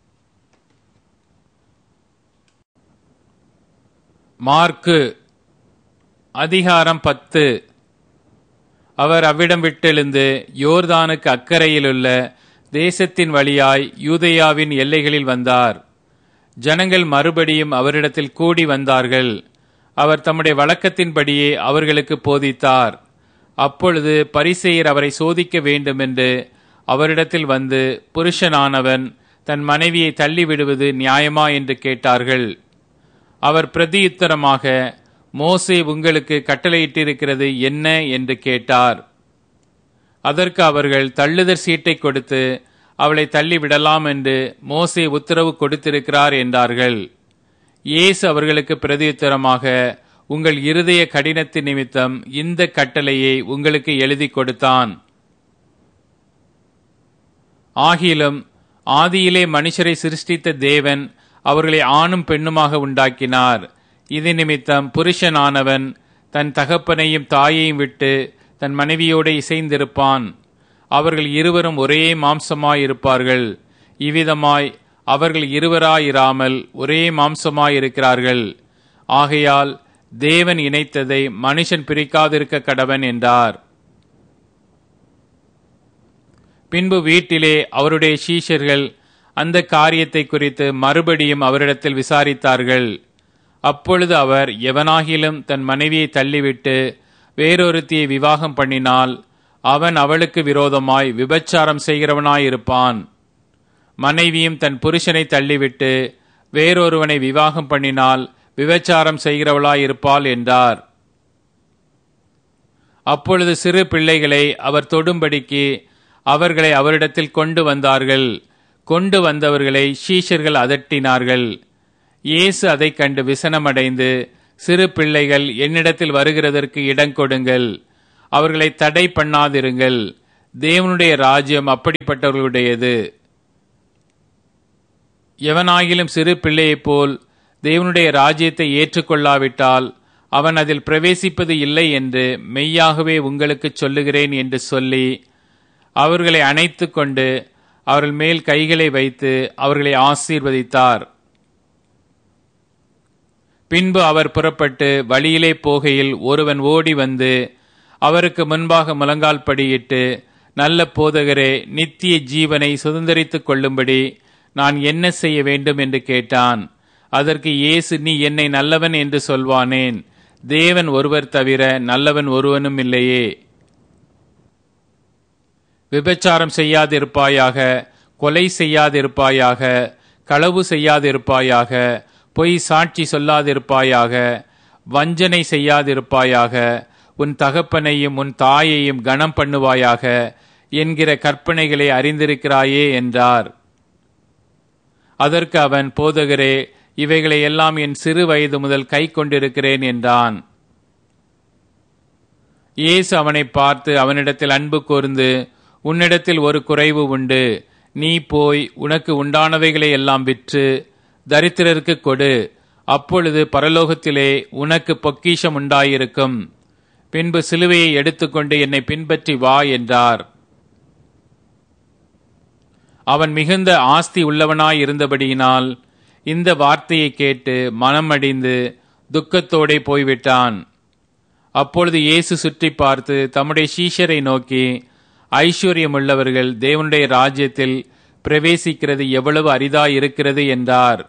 மார்க்கு அதிகாரம் பத்து அவர் அவ்விடம் விட்டெழுந்து யோர்தானுக்கு அக்கறையிலுள்ள தேசத்தின் வழியாய் யூதேயாவின் எல்லைகளில் வந்தார் ஜனங்கள் மறுபடியும் அவரிடத்தில் கூடி வந்தார்கள் அவர் தம்முடைய வழக்கத்தின்படியே அவர்களுக்கு போதித்தார் அப்பொழுது பரிசெயர் அவரை சோதிக்க வேண்டுமென்று அவரிடத்தில் வந்து புருஷனானவன் தன் மனைவியை தள்ளிவிடுவது நியாயமா என்று கேட்டார்கள் அவர் பிரதியுத்தரமாக மோசே உங்களுக்கு கட்டளையிட்டிருக்கிறது என்ன என்று கேட்டார் அதற்கு அவர்கள் தள்ளுதற் சீட்டை கொடுத்து அவளை தள்ளிவிடலாம் என்று மோசே உத்தரவு கொடுத்திருக்கிறார் என்றார்கள் இயேசு அவர்களுக்கு பிரதியுத்தரமாக உங்கள் இருதய கடினத்தின் நிமித்தம் இந்த கட்டளையை உங்களுக்கு எழுதி கொடுத்தான் ஆகிலும் ஆதியிலே மனுஷரை சிருஷ்டித்த தேவன் அவர்களை ஆணும் பெண்ணுமாக உண்டாக்கினார் இது நிமித்தம் புருஷனானவன் தன் தகப்பனையும் தாயையும் விட்டு தன் மனைவியோடு இசைந்திருப்பான் அவர்கள் இருவரும் ஒரே மாம்சமாயிருப்பார்கள் இவ்விதமாய் அவர்கள் இருவராயிராமல் ஒரே மாம்சமாயிருக்கிறார்கள் ஆகையால் தேவன் இணைத்ததை மனுஷன் பிரிக்காதிருக்க கடவன் என்றார் பின்பு வீட்டிலே அவருடைய சீஷர்கள் அந்த காரியத்தை குறித்து மறுபடியும் அவரிடத்தில் விசாரித்தார்கள் அப்பொழுது அவர் எவனாகிலும் தன் மனைவியை தள்ளிவிட்டு வேறொருத்தியை விவாகம் பண்ணினால் அவன் அவளுக்கு விரோதமாய் விபச்சாரம் செய்கிறவனாயிருப்பான் மனைவியும் தன் புருஷனை தள்ளிவிட்டு வேறொருவனை விவாகம் பண்ணினால் விபச்சாரம் செய்கிறவளாயிருப்பாள் என்றார் அப்பொழுது சிறு பிள்ளைகளை அவர் தொடும்படிக்கு அவர்களை அவரிடத்தில் கொண்டு வந்தார்கள் கொண்டு வந்தவர்களை ஷீஷர்கள் அதட்டினார்கள் இயேசு அதைக் கண்டு விசனமடைந்து சிறு பிள்ளைகள் என்னிடத்தில் வருகிறதற்கு இடம் கொடுங்கள் அவர்களை தடை பண்ணாதிருங்கள் தேவனுடைய ராஜ்யம் அப்படிப்பட்டவர்களுடையது எவனாகிலும் சிறு பிள்ளையைப் போல் தேவனுடைய ராஜ்யத்தை ஏற்றுக்கொள்ளாவிட்டால் அவன் அதில் பிரவேசிப்பது இல்லை என்று மெய்யாகவே உங்களுக்கு சொல்லுகிறேன் என்று சொல்லி அவர்களை அணைத்து கொண்டு அவர்கள் மேல் கைகளை வைத்து அவர்களை ஆசீர்வதித்தார் பின்பு அவர் புறப்பட்டு வழியிலே போகையில் ஒருவன் ஓடி வந்து அவருக்கு முன்பாக முழங்கால் படியிட்டு நல்ல போதகரே நித்திய ஜீவனை சுதந்திரித்துக் கொள்ளும்படி நான் என்ன செய்ய வேண்டும் என்று கேட்டான் அதற்கு இயேசு நீ என்னை நல்லவன் என்று சொல்வானேன் தேவன் ஒருவர் தவிர நல்லவன் ஒருவனும் இல்லையே விபச்சாரம் செய்யாதிருப்பாயாக கொலை செய்யாதிருப்பாயாக களவு செய்யாதிருப்பாயாக பொய் சாட்சி சொல்லாதிருப்பாயாக வஞ்சனை செய்யாதிருப்பாயாக உன் தகப்பனையும் உன் தாயையும் கனம் பண்ணுவாயாக என்கிற கற்பனைகளை அறிந்திருக்கிறாயே என்றார் அதற்கு அவன் போதகரே இவைகளை எல்லாம் என் சிறு வயது முதல் கை கொண்டிருக்கிறேன் என்றான் இயேசு அவனை பார்த்து அவனிடத்தில் அன்பு கூர்ந்து உன்னிடத்தில் ஒரு குறைவு உண்டு நீ போய் உனக்கு உண்டானவைகளை எல்லாம் விற்று தரித்திரருக்கு கொடு அப்பொழுது பரலோகத்திலே உனக்கு பொக்கிஷம் உண்டாயிருக்கும் பின்பு சிலுவையை எடுத்துக்கொண்டு என்னை பின்பற்றி வா என்றார் அவன் மிகுந்த ஆஸ்தி உள்ளவனாய் இருந்தபடியினால் இந்த வார்த்தையை கேட்டு மனமடிந்து துக்கத்தோடே போய்விட்டான் அப்பொழுது இயேசு சுற்றி பார்த்து தம்முடைய சீஷரை நோக்கி ஐஸ்வர்யமுள்ளவர்கள் தேவனுடைய ராஜ்யத்தில் பிரவேசிக்கிறது எவ்வளவு அரிதாய் இருக்கிறது என்றார்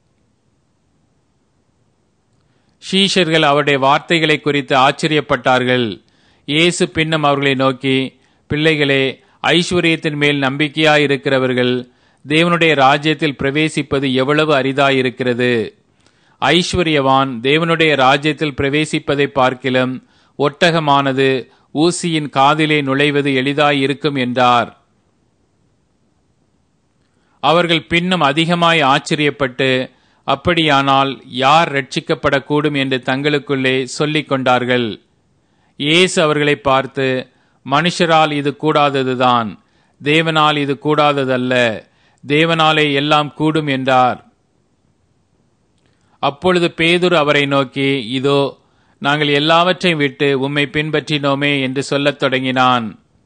ஷீஷர்கள் அவருடைய வார்த்தைகளை குறித்து ஆச்சரியப்பட்டார்கள் இயேசு பின்னும் அவர்களை நோக்கி பிள்ளைகளே ஐஸ்வர்யத்தின் மேல் நம்பிக்கையாய் இருக்கிறவர்கள் தேவனுடைய ராஜ்யத்தில் பிரவேசிப்பது எவ்வளவு அரிதாயிருக்கிறது ஐஸ்வர்யவான் தேவனுடைய ராஜ்யத்தில் பிரவேசிப்பதை பார்க்கிலும் ஒட்டகமானது ஊசியின் காதிலே நுழைவது எளிதாய் இருக்கும் என்றார் அவர்கள் பின்னும் அதிகமாய் ஆச்சரியப்பட்டு அப்படியானால் யார் ரட்சிக்கப்படக்கூடும் என்று தங்களுக்குள்ளே சொல்லிக் கொண்டார்கள் இயேசு அவர்களை பார்த்து மனுஷரால் இது கூடாததுதான் தேவனால் இது கூடாததல்ல தேவனாலே எல்லாம் கூடும் என்றார் அப்பொழுது பேதுரு அவரை நோக்கி இதோ நாங்கள் எல்லாவற்றையும் விட்டு உம்மை பின்பற்றினோமே என்று சொல்லத் தொடங்கினான்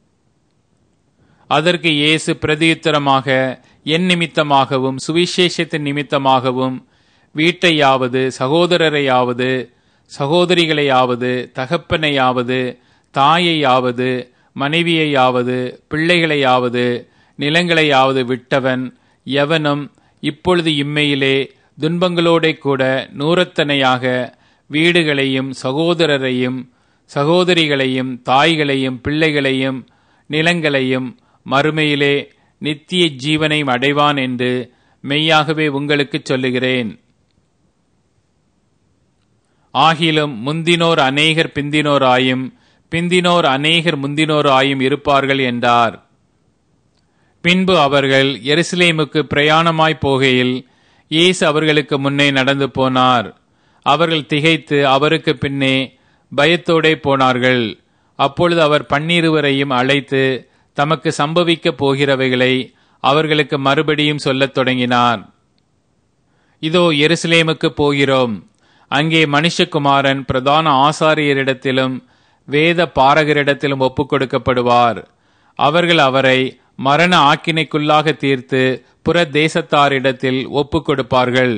அதற்கு இயேசு பிரதியுத்தரமாக என் நிமித்தமாகவும் சுவிசேஷத்தின் நிமித்தமாகவும் வீட்டையாவது சகோதரரையாவது சகோதரிகளையாவது தகப்பனையாவது தாயையாவது மனைவியையாவது பிள்ளைகளையாவது நிலங்களையாவது விட்டவன் எவனும் இப்பொழுது இம்மையிலே துன்பங்களோட கூட நூறத்தனையாக வீடுகளையும் சகோதரரையும் சகோதரிகளையும் தாய்களையும் பிள்ளைகளையும் நிலங்களையும் மறுமையிலே நித்திய ஜீவனையும் அடைவான் என்று மெய்யாகவே உங்களுக்கு சொல்லுகிறேன் ஆகிலும் முந்தினோர் அநேகர் பிந்தினோர் ஆயும் பிந்தினோர் அநேகர் முந்தினோர் ஆயும் இருப்பார்கள் என்றார் பின்பு அவர்கள் எருசலேமுக்கு பிரயாணமாய் போகையில் இயேசு அவர்களுக்கு முன்னே நடந்து போனார் அவர்கள் திகைத்து அவருக்கு பின்னே பயத்தோடே போனார்கள் அப்பொழுது அவர் பன்னிருவரையும் அழைத்து தமக்கு சம்பவிக்கப் போகிறவைகளை அவர்களுக்கு மறுபடியும் சொல்லத் தொடங்கினார் இதோ எருசலேமுக்கு போகிறோம் அங்கே மனுஷகுமாரன் பிரதான ஆசாரியரிடத்திலும் வேத பாரகரிடத்திலும் ஒப்புக் கொடுக்கப்படுவார் அவர்கள் அவரை மரண ஆக்கினைக்குள்ளாக தீர்த்து புற தேசத்தாரிடத்தில் ஒப்புக் கொடுப்பார்கள்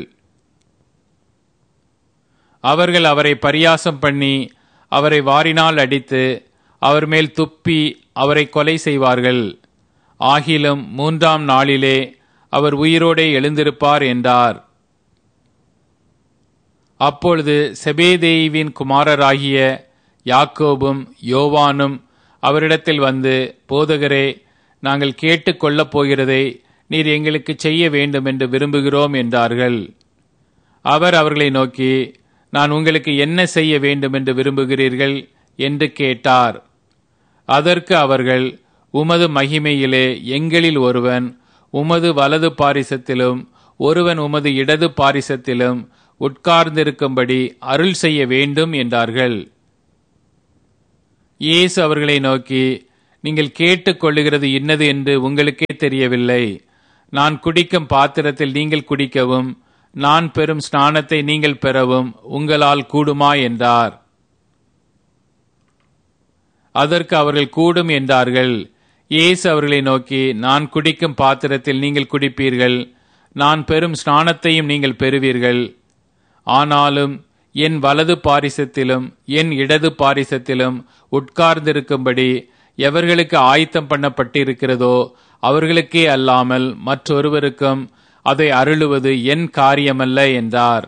அவர்கள் அவரை பரியாசம் பண்ணி அவரை வாரினால் அடித்து அவர் மேல் துப்பி அவரை கொலை செய்வார்கள் ஆகிலும் மூன்றாம் நாளிலே அவர் உயிரோடே எழுந்திருப்பார் என்றார் அப்பொழுது செபேதேவின் குமாரராகிய யாக்கோபும் யோவானும் அவரிடத்தில் வந்து போதகரே நாங்கள் கேட்டுக்கொள்ளப் போகிறதை நீர் எங்களுக்கு செய்ய வேண்டும் என்று விரும்புகிறோம் என்றார்கள் அவர் அவர்களை நோக்கி நான் உங்களுக்கு என்ன செய்ய வேண்டும் என்று விரும்புகிறீர்கள் என்று கேட்டார் அதற்கு அவர்கள் உமது மகிமையிலே எங்களில் ஒருவன் உமது வலது பாரிசத்திலும் ஒருவன் உமது இடது பாரிசத்திலும் உட்கார்ந்திருக்கும்படி அருள் செய்ய வேண்டும் என்றார்கள் இயேசு அவர்களை நோக்கி நீங்கள் கேட்டுக்கொள்ளுகிறது இன்னது என்று உங்களுக்கே தெரியவில்லை நான் குடிக்கும் பாத்திரத்தில் நீங்கள் குடிக்கவும் நான் பெறும் ஸ்நானத்தை நீங்கள் பெறவும் உங்களால் கூடுமா என்றார் அதற்கு அவர்கள் கூடும் என்றார்கள் இயேசு அவர்களை நோக்கி நான் குடிக்கும் பாத்திரத்தில் நீங்கள் குடிப்பீர்கள் நான் பெறும் ஸ்நானத்தையும் நீங்கள் பெறுவீர்கள் ஆனாலும் என் வலது பாரிசத்திலும் என் இடது பாரிசத்திலும் உட்கார்ந்திருக்கும்படி எவர்களுக்கு ஆயத்தம் பண்ணப்பட்டிருக்கிறதோ அவர்களுக்கே அல்லாமல் மற்றொருவருக்கும் அதை அருளுவது என் காரியமல்ல என்றார்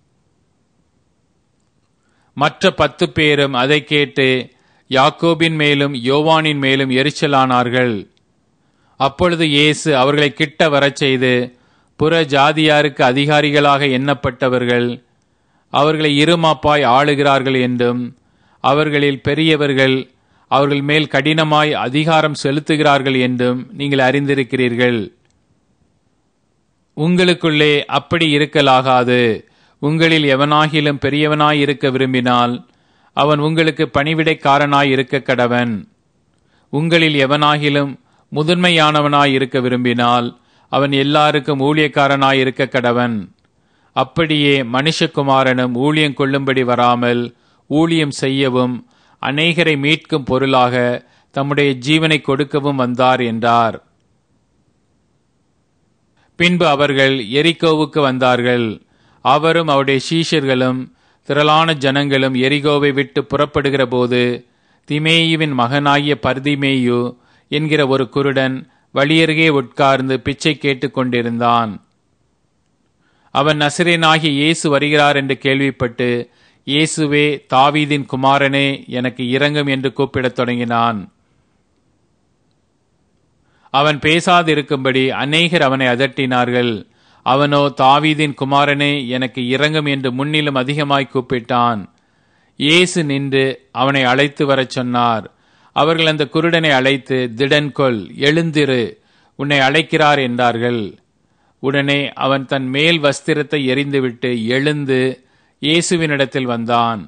மற்ற பத்து பேரும் அதை கேட்டு யாக்கோபின் மேலும் யோவானின் மேலும் எரிச்சலானார்கள் அப்பொழுது இயேசு அவர்களை கிட்ட வரச் செய்து புற ஜாதியாருக்கு அதிகாரிகளாக எண்ணப்பட்டவர்கள் அவர்களை இருமாப்பாய் ஆளுகிறார்கள் என்றும் அவர்களில் பெரியவர்கள் அவர்கள் மேல் கடினமாய் அதிகாரம் செலுத்துகிறார்கள் என்றும் நீங்கள் அறிந்திருக்கிறீர்கள் உங்களுக்குள்ளே அப்படி இருக்கலாகாது உங்களில் எவனாகிலும் பெரியவனாய் இருக்க விரும்பினால் அவன் உங்களுக்கு பணிவிடைக்காரனாய் இருக்க கடவன் உங்களில் எவனாகிலும் முதன்மையானவனாய் இருக்க விரும்பினால் அவன் எல்லாருக்கும் ஊழியக்காரனாய் இருக்க கடவன் அப்படியே மனுஷகுமாரனும் ஊழியம் கொள்ளும்படி வராமல் ஊழியம் செய்யவும் அநேகரை மீட்கும் பொருளாக தம்முடைய ஜீவனை கொடுக்கவும் வந்தார் என்றார் பின்பு அவர்கள் எரிகோவுக்கு வந்தார்கள் அவரும் அவருடைய சீஷர்களும் திரளான ஜனங்களும் எரிகோவை விட்டு புறப்படுகிற போது திமேயுவின் மகனாகிய பர்திமேயு என்கிற ஒரு குருடன் வழியருகே உட்கார்ந்து பிச்சை கேட்டுக் கொண்டிருந்தான் அவன் நசிரேனாகிய இயேசு வருகிறார் என்று கேள்விப்பட்டு இயேசுவே தாவீதின் குமாரனே எனக்கு இரங்கும் என்று கூப்பிடத் தொடங்கினான் அவன் பேசாதிருக்கும்படி அநேகர் அவனை அதட்டினார்கள் அவனோ தாவீதின் குமாரனே எனக்கு இரங்கும் என்று முன்னிலும் அதிகமாய் கூப்பிட்டான் இயேசு நின்று அவனை அழைத்து வரச் சொன்னார் அவர்கள் அந்த குருடனை அழைத்து திடன்கொள் எழுந்திரு உன்னை அழைக்கிறார் என்றார்கள் உடனே அவன் தன் மேல் வஸ்திரத்தை எரிந்துவிட்டு எழுந்து இயேசுவினிடத்தில் வந்தான்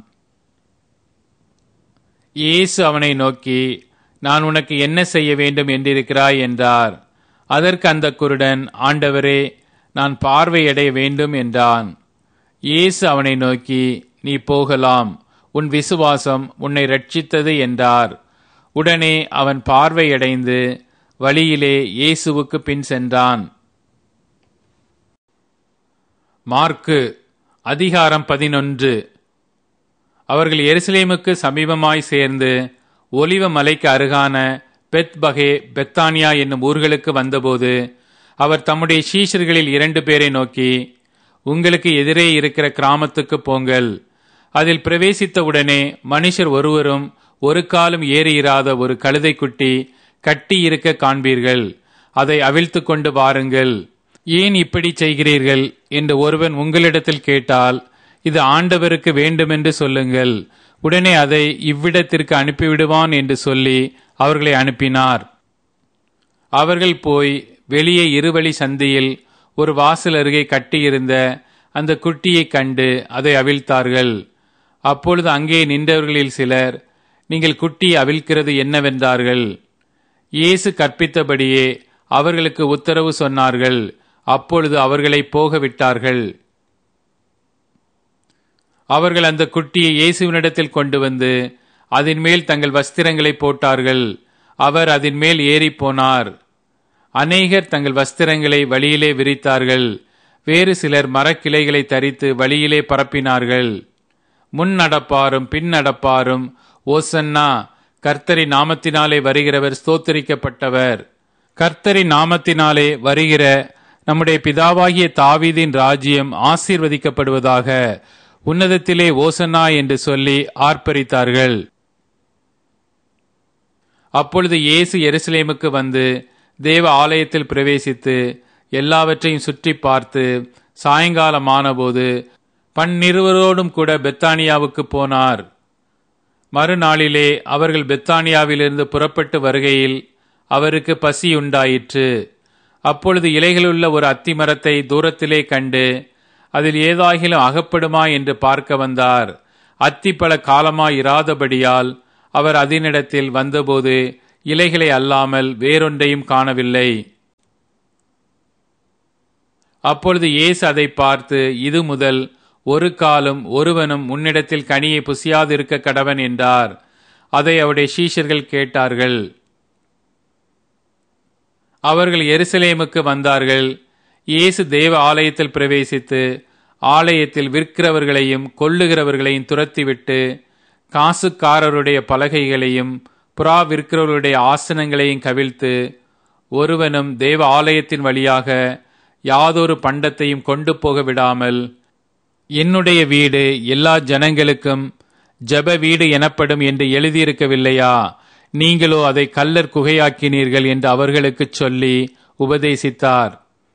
இயேசு அவனை நோக்கி நான் உனக்கு என்ன செய்ய வேண்டும் என்றிருக்கிறாய் என்றார் அதற்கு அந்த குருடன் ஆண்டவரே நான் பார்வையடைய வேண்டும் என்றான் இயேசு அவனை நோக்கி நீ போகலாம் உன் விசுவாசம் உன்னை ரட்சித்தது என்றார் உடனே அவன் பார்வையடைந்து வழியிலே இயேசுவுக்கு பின் சென்றான் மார்க்கு அதிகாரம் பதினொன்று அவர்கள் எருசலேமுக்கு சமீபமாய் சேர்ந்து ஒலிவ மலைக்கு அருகான பெத்பகே பெத்தானியா என்னும் ஊர்களுக்கு வந்தபோது அவர் தம்முடைய சீஷர்களில் இரண்டு பேரை நோக்கி உங்களுக்கு எதிரே இருக்கிற கிராமத்துக்கு போங்கள் அதில் பிரவேசித்தவுடனே மனுஷர் ஒருவரும் ஒரு காலம் ஏறியிராத ஒரு கழுதை குட்டி கட்டி இருக்க காண்பீர்கள் அதை அவிழ்த்து கொண்டு வாருங்கள் ஏன் இப்படி செய்கிறீர்கள் என்று ஒருவன் உங்களிடத்தில் கேட்டால் இது ஆண்டவருக்கு வேண்டுமென்று சொல்லுங்கள் உடனே அதை இவ்விடத்திற்கு அனுப்பிவிடுவான் என்று சொல்லி அவர்களை அனுப்பினார் அவர்கள் போய் வெளியே இருவழி சந்தியில் ஒரு வாசல் அருகே கட்டியிருந்த அந்த குட்டியை கண்டு அதை அவிழ்த்தார்கள் அப்பொழுது அங்கே நின்றவர்களில் சிலர் நீங்கள் குட்டியை அவிழ்க்கிறது என்னவென்றார்கள் இயேசு கற்பித்தபடியே அவர்களுக்கு உத்தரவு சொன்னார்கள் அப்பொழுது அவர்களை போக விட்டார்கள் அவர்கள் அந்த குட்டியை இயேசுவினிடத்தில் கொண்டு வந்து அதன் மேல் தங்கள் வஸ்திரங்களை போட்டார்கள் அவர் அதன் மேல் ஏறி போனார் அநேகர் தங்கள் வஸ்திரங்களை வழியிலே விரித்தார்கள் வேறு சிலர் மரக்கிளைகளை தரித்து வழியிலே பரப்பினார்கள் முன் நடப்பாரும் பின் நடப்பாரும் ஓசன்னா கர்த்தரி நாமத்தினாலே வருகிறவர் ஸ்தோத்தரிக்கப்பட்டவர் கர்த்தரி நாமத்தினாலே வருகிற நம்முடைய பிதாவாகிய தாவீதின் ராஜ்யம் ஆசீர்வதிக்கப்படுவதாக உன்னதத்திலே ஓசன்னா என்று சொல்லி ஆர்ப்பரித்தார்கள் அப்பொழுது இயேசு எருசலேமுக்கு வந்து தேவ ஆலயத்தில் பிரவேசித்து எல்லாவற்றையும் சுற்றி பார்த்து சாயங்காலமானபோது பன்னிருவரோடும் கூட பெத்தானியாவுக்கு போனார் மறுநாளிலே அவர்கள் பெத்தானியாவிலிருந்து புறப்பட்டு வருகையில் அவருக்கு பசி உண்டாயிற்று அப்பொழுது இலைகளுள்ள ஒரு அத்தி மரத்தை தூரத்திலே கண்டு அதில் ஏதாகிலும் அகப்படுமா என்று பார்க்க வந்தார் அத்தி பல காலமாய் இராதபடியால் அவர் அதனிடத்தில் வந்தபோது இலைகளை அல்லாமல் வேறொன்றையும் காணவில்லை அப்பொழுது இயேசு அதை பார்த்து இது முதல் ஒரு காலம் ஒருவனும் உன்னிடத்தில் கனியை புசியாதிருக்க கடவன் என்றார் அதை அவருடைய சீஷர்கள் கேட்டார்கள் அவர்கள் எருசலேமுக்கு வந்தார்கள் இயேசு தேவ ஆலயத்தில் பிரவேசித்து ஆலயத்தில் விற்கிறவர்களையும் கொள்ளுகிறவர்களையும் துரத்திவிட்டு காசுக்காரருடைய பலகைகளையும் புறா விற்கிறவர்களுடைய ஆசனங்களையும் கவிழ்த்து ஒருவனும் தேவ ஆலயத்தின் வழியாக யாதொரு பண்டத்தையும் கொண்டு போக விடாமல் என்னுடைய வீடு எல்லா ஜனங்களுக்கும் ஜப வீடு எனப்படும் என்று எழுதியிருக்கவில்லையா நீங்களோ அதை கல்லர் குகையாக்கினீர்கள் என்று அவர்களுக்கு சொல்லி உபதேசித்தார்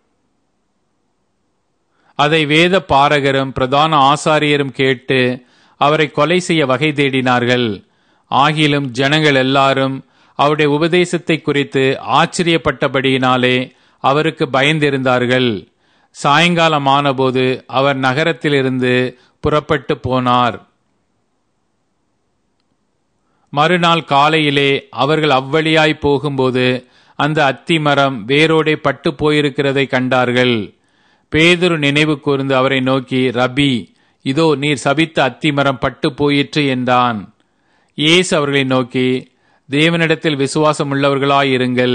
அதை வேத பாரகரும் பிரதான ஆசாரியரும் கேட்டு அவரை கொலை செய்ய வகை தேடினார்கள் ஆகிலும் ஜனங்கள் எல்லாரும் அவருடைய உபதேசத்தை குறித்து ஆச்சரியப்பட்டபடியினாலே அவருக்கு பயந்திருந்தார்கள் சாயங்காலமானபோது அவர் நகரத்திலிருந்து புறப்பட்டு போனார் மறுநாள் காலையிலே அவர்கள் அவ்வழியாய் போகும்போது அந்த அத்தி மரம் வேரோடே பட்டு போயிருக்கிறதை கண்டார்கள் பேதுரு நினைவு கூர்ந்து அவரை நோக்கி ரபி இதோ நீர் சபித்த அத்தி மரம் பட்டு போயிற்று என்றான் இயேசு அவர்களை நோக்கி தேவனிடத்தில் விசுவாசம் உள்ளவர்களாயிருங்கள்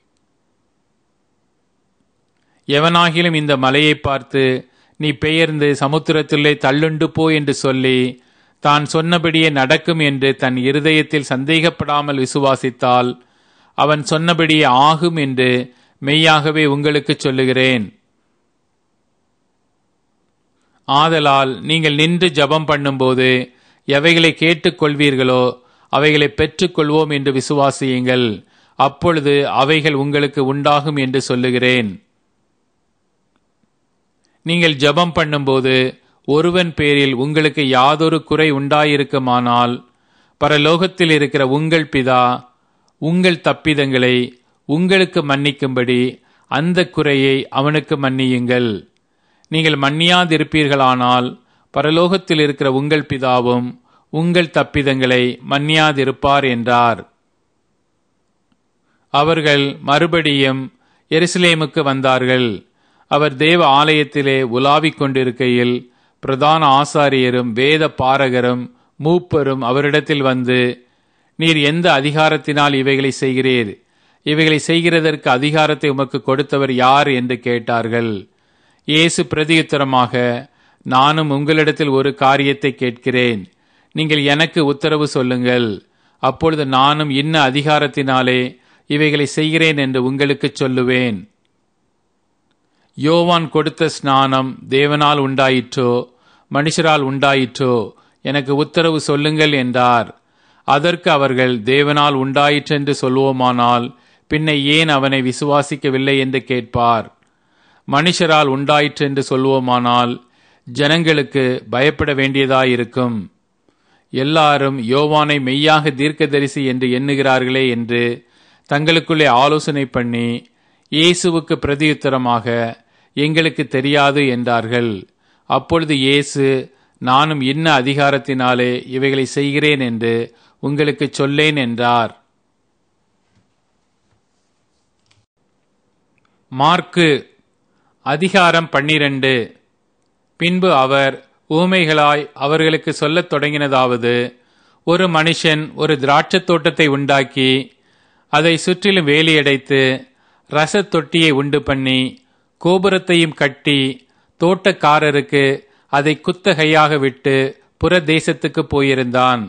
எவனாகிலும் இந்த மலையை பார்த்து நீ பெயர்ந்து சமுத்திரத்திலே தள்ளுண்டு போ என்று சொல்லி தான் சொன்னபடியே நடக்கும் என்று தன் இருதயத்தில் சந்தேகப்படாமல் விசுவாசித்தால் அவன் சொன்னபடியே ஆகும் என்று மெய்யாகவே உங்களுக்கு சொல்லுகிறேன் ஆதலால் நீங்கள் நின்று ஜபம் பண்ணும்போது எவைகளை கேட்டுக்கொள்வீர்களோ அவைகளை பெற்றுக்கொள்வோம் என்று விசுவாசியுங்கள் அப்பொழுது அவைகள் உங்களுக்கு உண்டாகும் என்று சொல்லுகிறேன் நீங்கள் ஜபம் பண்ணும்போது ஒருவன் பேரில் உங்களுக்கு யாதொரு குறை உண்டாயிருக்குமானால் பரலோகத்தில் இருக்கிற உங்கள் பிதா உங்கள் தப்பிதங்களை உங்களுக்கு மன்னிக்கும்படி அந்த குறையை அவனுக்கு மன்னியுங்கள் நீங்கள் மன்னியாதிருப்பீர்களானால் பரலோகத்தில் இருக்கிற உங்கள் பிதாவும் உங்கள் தப்பிதங்களை மன்னியாதிருப்பார் என்றார் அவர்கள் மறுபடியும் எருசலேமுக்கு வந்தார்கள் அவர் தேவ ஆலயத்திலே உலாவிக் கொண்டிருக்கையில் பிரதான ஆசாரியரும் வேத பாரகரும் மூப்பரும் அவரிடத்தில் வந்து நீர் எந்த அதிகாரத்தினால் இவைகளை செய்கிறீர் இவைகளை செய்கிறதற்கு அதிகாரத்தை உமக்கு கொடுத்தவர் யார் என்று கேட்டார்கள் இயேசு பிரதியுத்தரமாக நானும் உங்களிடத்தில் ஒரு காரியத்தை கேட்கிறேன் நீங்கள் எனக்கு உத்தரவு சொல்லுங்கள் அப்பொழுது நானும் இன்ன அதிகாரத்தினாலே இவைகளை செய்கிறேன் என்று உங்களுக்கு சொல்லுவேன் யோவான் கொடுத்த ஸ்நானம் தேவனால் உண்டாயிற்றோ மனுஷரால் உண்டாயிற்றோ எனக்கு உத்தரவு சொல்லுங்கள் என்றார் அதற்கு அவர்கள் தேவனால் உண்டாயிற்றென்று சொல்வோமானால் பின்ன ஏன் அவனை விசுவாசிக்கவில்லை என்று கேட்பார் மனுஷரால் உண்டாயிற்றென்று சொல்வோமானால் ஜனங்களுக்கு பயப்பட வேண்டியதாயிருக்கும் எல்லாரும் யோவானை மெய்யாக தீர்க்கதரிசி என்று எண்ணுகிறார்களே என்று தங்களுக்குள்ளே ஆலோசனை பண்ணி இயேசுவுக்கு பிரதியுத்தரமாக எங்களுக்கு தெரியாது என்றார்கள் அப்பொழுது இயேசு நானும் இன்ன அதிகாரத்தினாலே இவைகளை செய்கிறேன் என்று உங்களுக்கு சொல்லேன் என்றார் மார்க்கு அதிகாரம் பன்னிரண்டு பின்பு அவர் ஊமைகளாய் அவர்களுக்கு சொல்லத் தொடங்கினதாவது ஒரு மனுஷன் ஒரு திராட்சத் தோட்டத்தை உண்டாக்கி அதை சுற்றிலும் வேலியடைத்து ரசத் தொட்டியை உண்டு பண்ணி கோபுரத்தையும் கட்டி தோட்டக்காரருக்கு அதை குத்தகையாக விட்டு புற தேசத்துக்கு போயிருந்தான்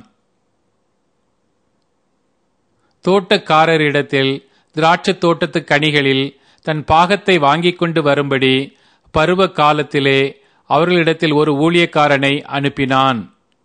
தோட்டக்காரரிடத்தில் திராட்சத் தோட்டத்து கனிகளில் தன் பாகத்தை வாங்கிக் கொண்டு வரும்படி பருவ காலத்திலே அவர்களிடத்தில் ஒரு ஊழியக்காரனை அனுப்பினான்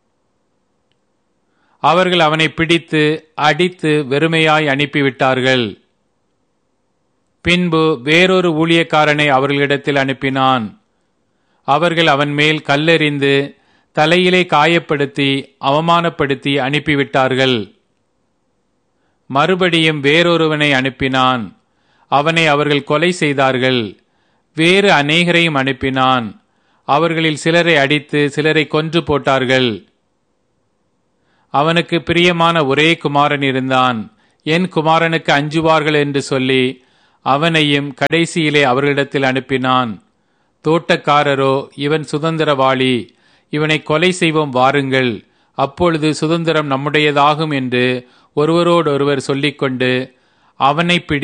அவர்கள் அவனை பிடித்து அடித்து வெறுமையாய் அனுப்பிவிட்டார்கள் பின்பு வேறொரு ஊழியக்காரனை அவர்களிடத்தில் அனுப்பினான் அவர்கள் அவன் மேல் கல்லெறிந்து தலையிலே காயப்படுத்தி அவமானப்படுத்தி அனுப்பிவிட்டார்கள் மறுபடியும் வேறொருவனை அனுப்பினான் அவனை அவர்கள் கொலை செய்தார்கள் வேறு அநேகரையும் அனுப்பினான் அவர்களில் சிலரை அடித்து சிலரை கொன்று போட்டார்கள் அவனுக்கு பிரியமான ஒரே குமாரன் இருந்தான் என் குமாரனுக்கு அஞ்சுவார்கள் என்று சொல்லி அவனையும் கடைசியிலே அவர்களிடத்தில் அனுப்பினான் தோட்டக்காரரோ இவன் சுதந்திரவாளி இவனை கொலை செய்வோம் வாருங்கள் அப்பொழுது சுதந்திரம் நம்முடையதாகும் என்று ஒருவரோடொருவர் சொல்லிக்கொண்டு அவனை பிடி